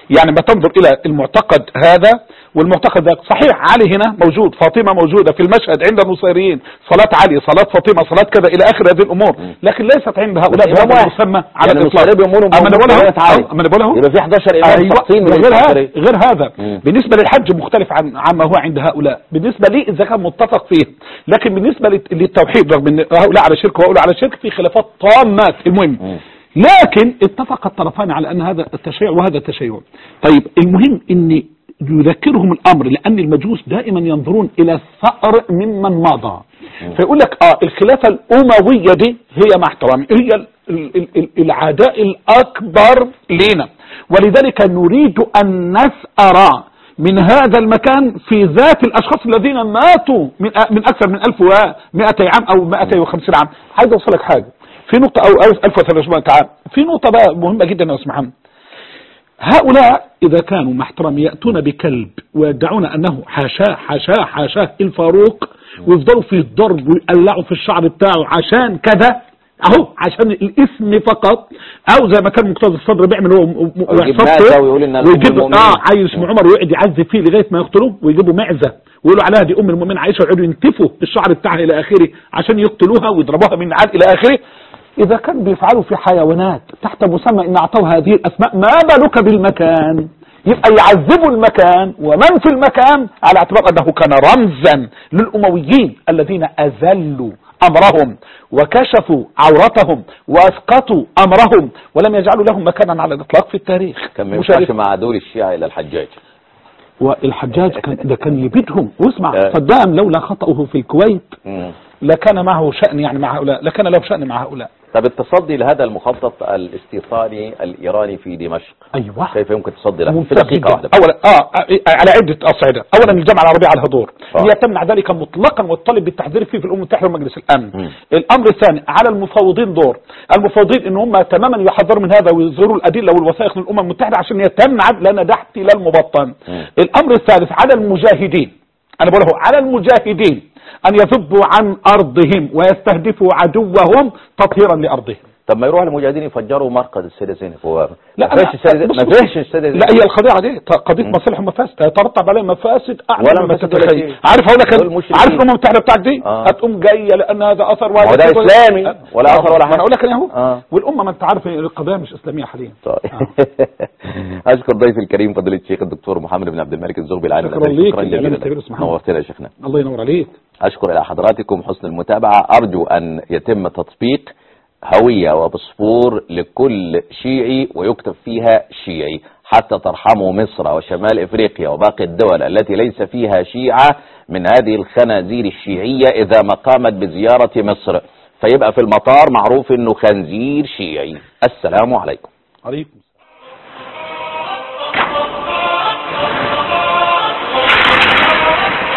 يعني ما تنظر الى المعتقد هذا والمعتقد ذاك صحيح علي هنا موجود فاطمة موجودة في المشهد عند النصيريين صلاة علي صلاة فاطمة صلاة كذا الى اخر هذه الامور لكن ليست عند هؤلاء الإمام بهذا واحد. المسمى على يعني الاطلاق النصيريين بيؤمنوا اما انا بقولها بصلاة علي. اما انا بقولها يبقى في 11 إمام أيوة. ساقطين من غير هذا الكفر. غير هذا مم. بالنسبة للحج مختلف عن عما هو عند هؤلاء بالنسبة لي إذا كان متفق فيه لكن بالنسبة للت- للتوحيد رغم أن هؤلاء على شرك وهؤلاء على شرك في خلافات طامات المهم لكن اتفق الطرفان على أن هذا التشيع وهذا التشيع طيب المهم أن يذكرهم الأمر لأن المجوس دائما ينظرون إلى الثأر ممن مضى فيقول لك اه الخلافة الأموية دي هي مع احترامي هي ال- ال- ال- العداء الأكبر لنا ولذلك نريد أن نسأر من هذا المكان في ذات الأشخاص الذين ماتوا من أ- من أكثر من 1200 عام أو 250 عام عايز أوصلك حاجة في نقطة أو أو 1300 عام في نقطة بقى مهمة جدا يا أستاذ محمد هؤلاء إذا كانوا مع احترامي يأتون بكلب ويدعون أنه حاشاه حاشاه حاشاه الفاروق ويفضلوا في الضرب ويقلعوا في الشعر بتاعه عشان كذا اهو عشان الاسم فقط او زي ما كان مقتدى الصدر بيعمل هو م- م- أو يجيب ويحفظه معزة ويقول إن الأم ويجيب المؤمنين. اه عايز اسمه عمر ويقعد يعذب فيه لغايه ما يقتلوه ويجيبوا معزه ويقولوا عليها دي ام المؤمنين عائشه ويقعدوا ينتفوا الشعر بتاعها الى اخره عشان يقتلوها ويضربوها من نعال الى اخره اذا كان بيفعلوا في حيوانات تحت مسمى ان اعطوا هذه الاسماء ما بالك بالمكان يبقى يعذبوا المكان ومن في المكان على اعتبار انه كان رمزا للامويين الذين اذلوا امرهم وكشفوا عورتهم واسقطوا امرهم ولم يجعلوا لهم مكانا على الاطلاق في التاريخ كان ما مشارك. ينفعش مع دول الشيعة إلى الحجاج والحجاج كان ده كان يبيدهم واسمع آه. صدام لولا خطأه في الكويت مم. لكان معه شأن يعني مع هؤلاء لكان له شأن مع هؤلاء طب التصدي لهذا المخطط الاستيطاني الإيراني في دمشق ايوه كيف يمكن التصدي له في ممتاز دقيقة جدا. واحدة اولا اه آه، على عده اصعده اولا الجامعه العربيه على الهدور آه. هي تمنع ذلك مطلقا وتطالب بالتحذير فيه في الامم المتحده ومجلس الامن مم. الامر الثاني على المفاوضين دور المفاوضين ان هم تماما يحذروا من هذا ويظهروا الادله والوثائق للامم المتحده عشان يتم عد لان ده احتلال مبطن مم. الامر الثالث على المجاهدين انا بقول له على المجاهدين ان يذبوا عن ارضهم ويستهدفوا عدوهم تطهيرا لارضهم طب ما يروح المجاهدين يفجروا مركز السيدة زينب هو لا ما فيش السيدة زينب بص- ما بص- فيش السيدة زينب لا هي القضيه عاديه ط- قضيه مصالح ومفاسد يترتب عليها مفاسد اعلى ولا مما مفاسد ولا تتخيل شيء. عارف اقول لك دول مشركين. عارف الامم المتحده بتاعك دي آه. هتقوم جايه لان هذا اثر ما هو ده وهذا- إسلامي ولا آه. أثر ولا ما حاجة. انا اقول لك أنا اهو آه. والامه ما انت عارف القضيه مش اسلاميه حاليا طيب اشكر ضيفي الكريم فضيله الشيخ الدكتور محمد بن عبد الملك الزغبي العالم شكرا الأدبي. ليك شكرا الإعلام جزيلا الكبير اسمه محمد. نورتنا يا شيخنا الله ينور عليك أشكر إلى حضراتكم حسن المتابعة أرجو أن يتم تطبيق هوية وباسبور لكل شيعي ويكتب فيها شيعي حتى ترحموا مصر وشمال إفريقيا وباقي الدول التي ليس فيها شيعة من هذه الخنازير الشيعية إذا ما قامت بزيارة مصر فيبقى في المطار معروف أنه خنزير شيعي السلام عليكم عليكم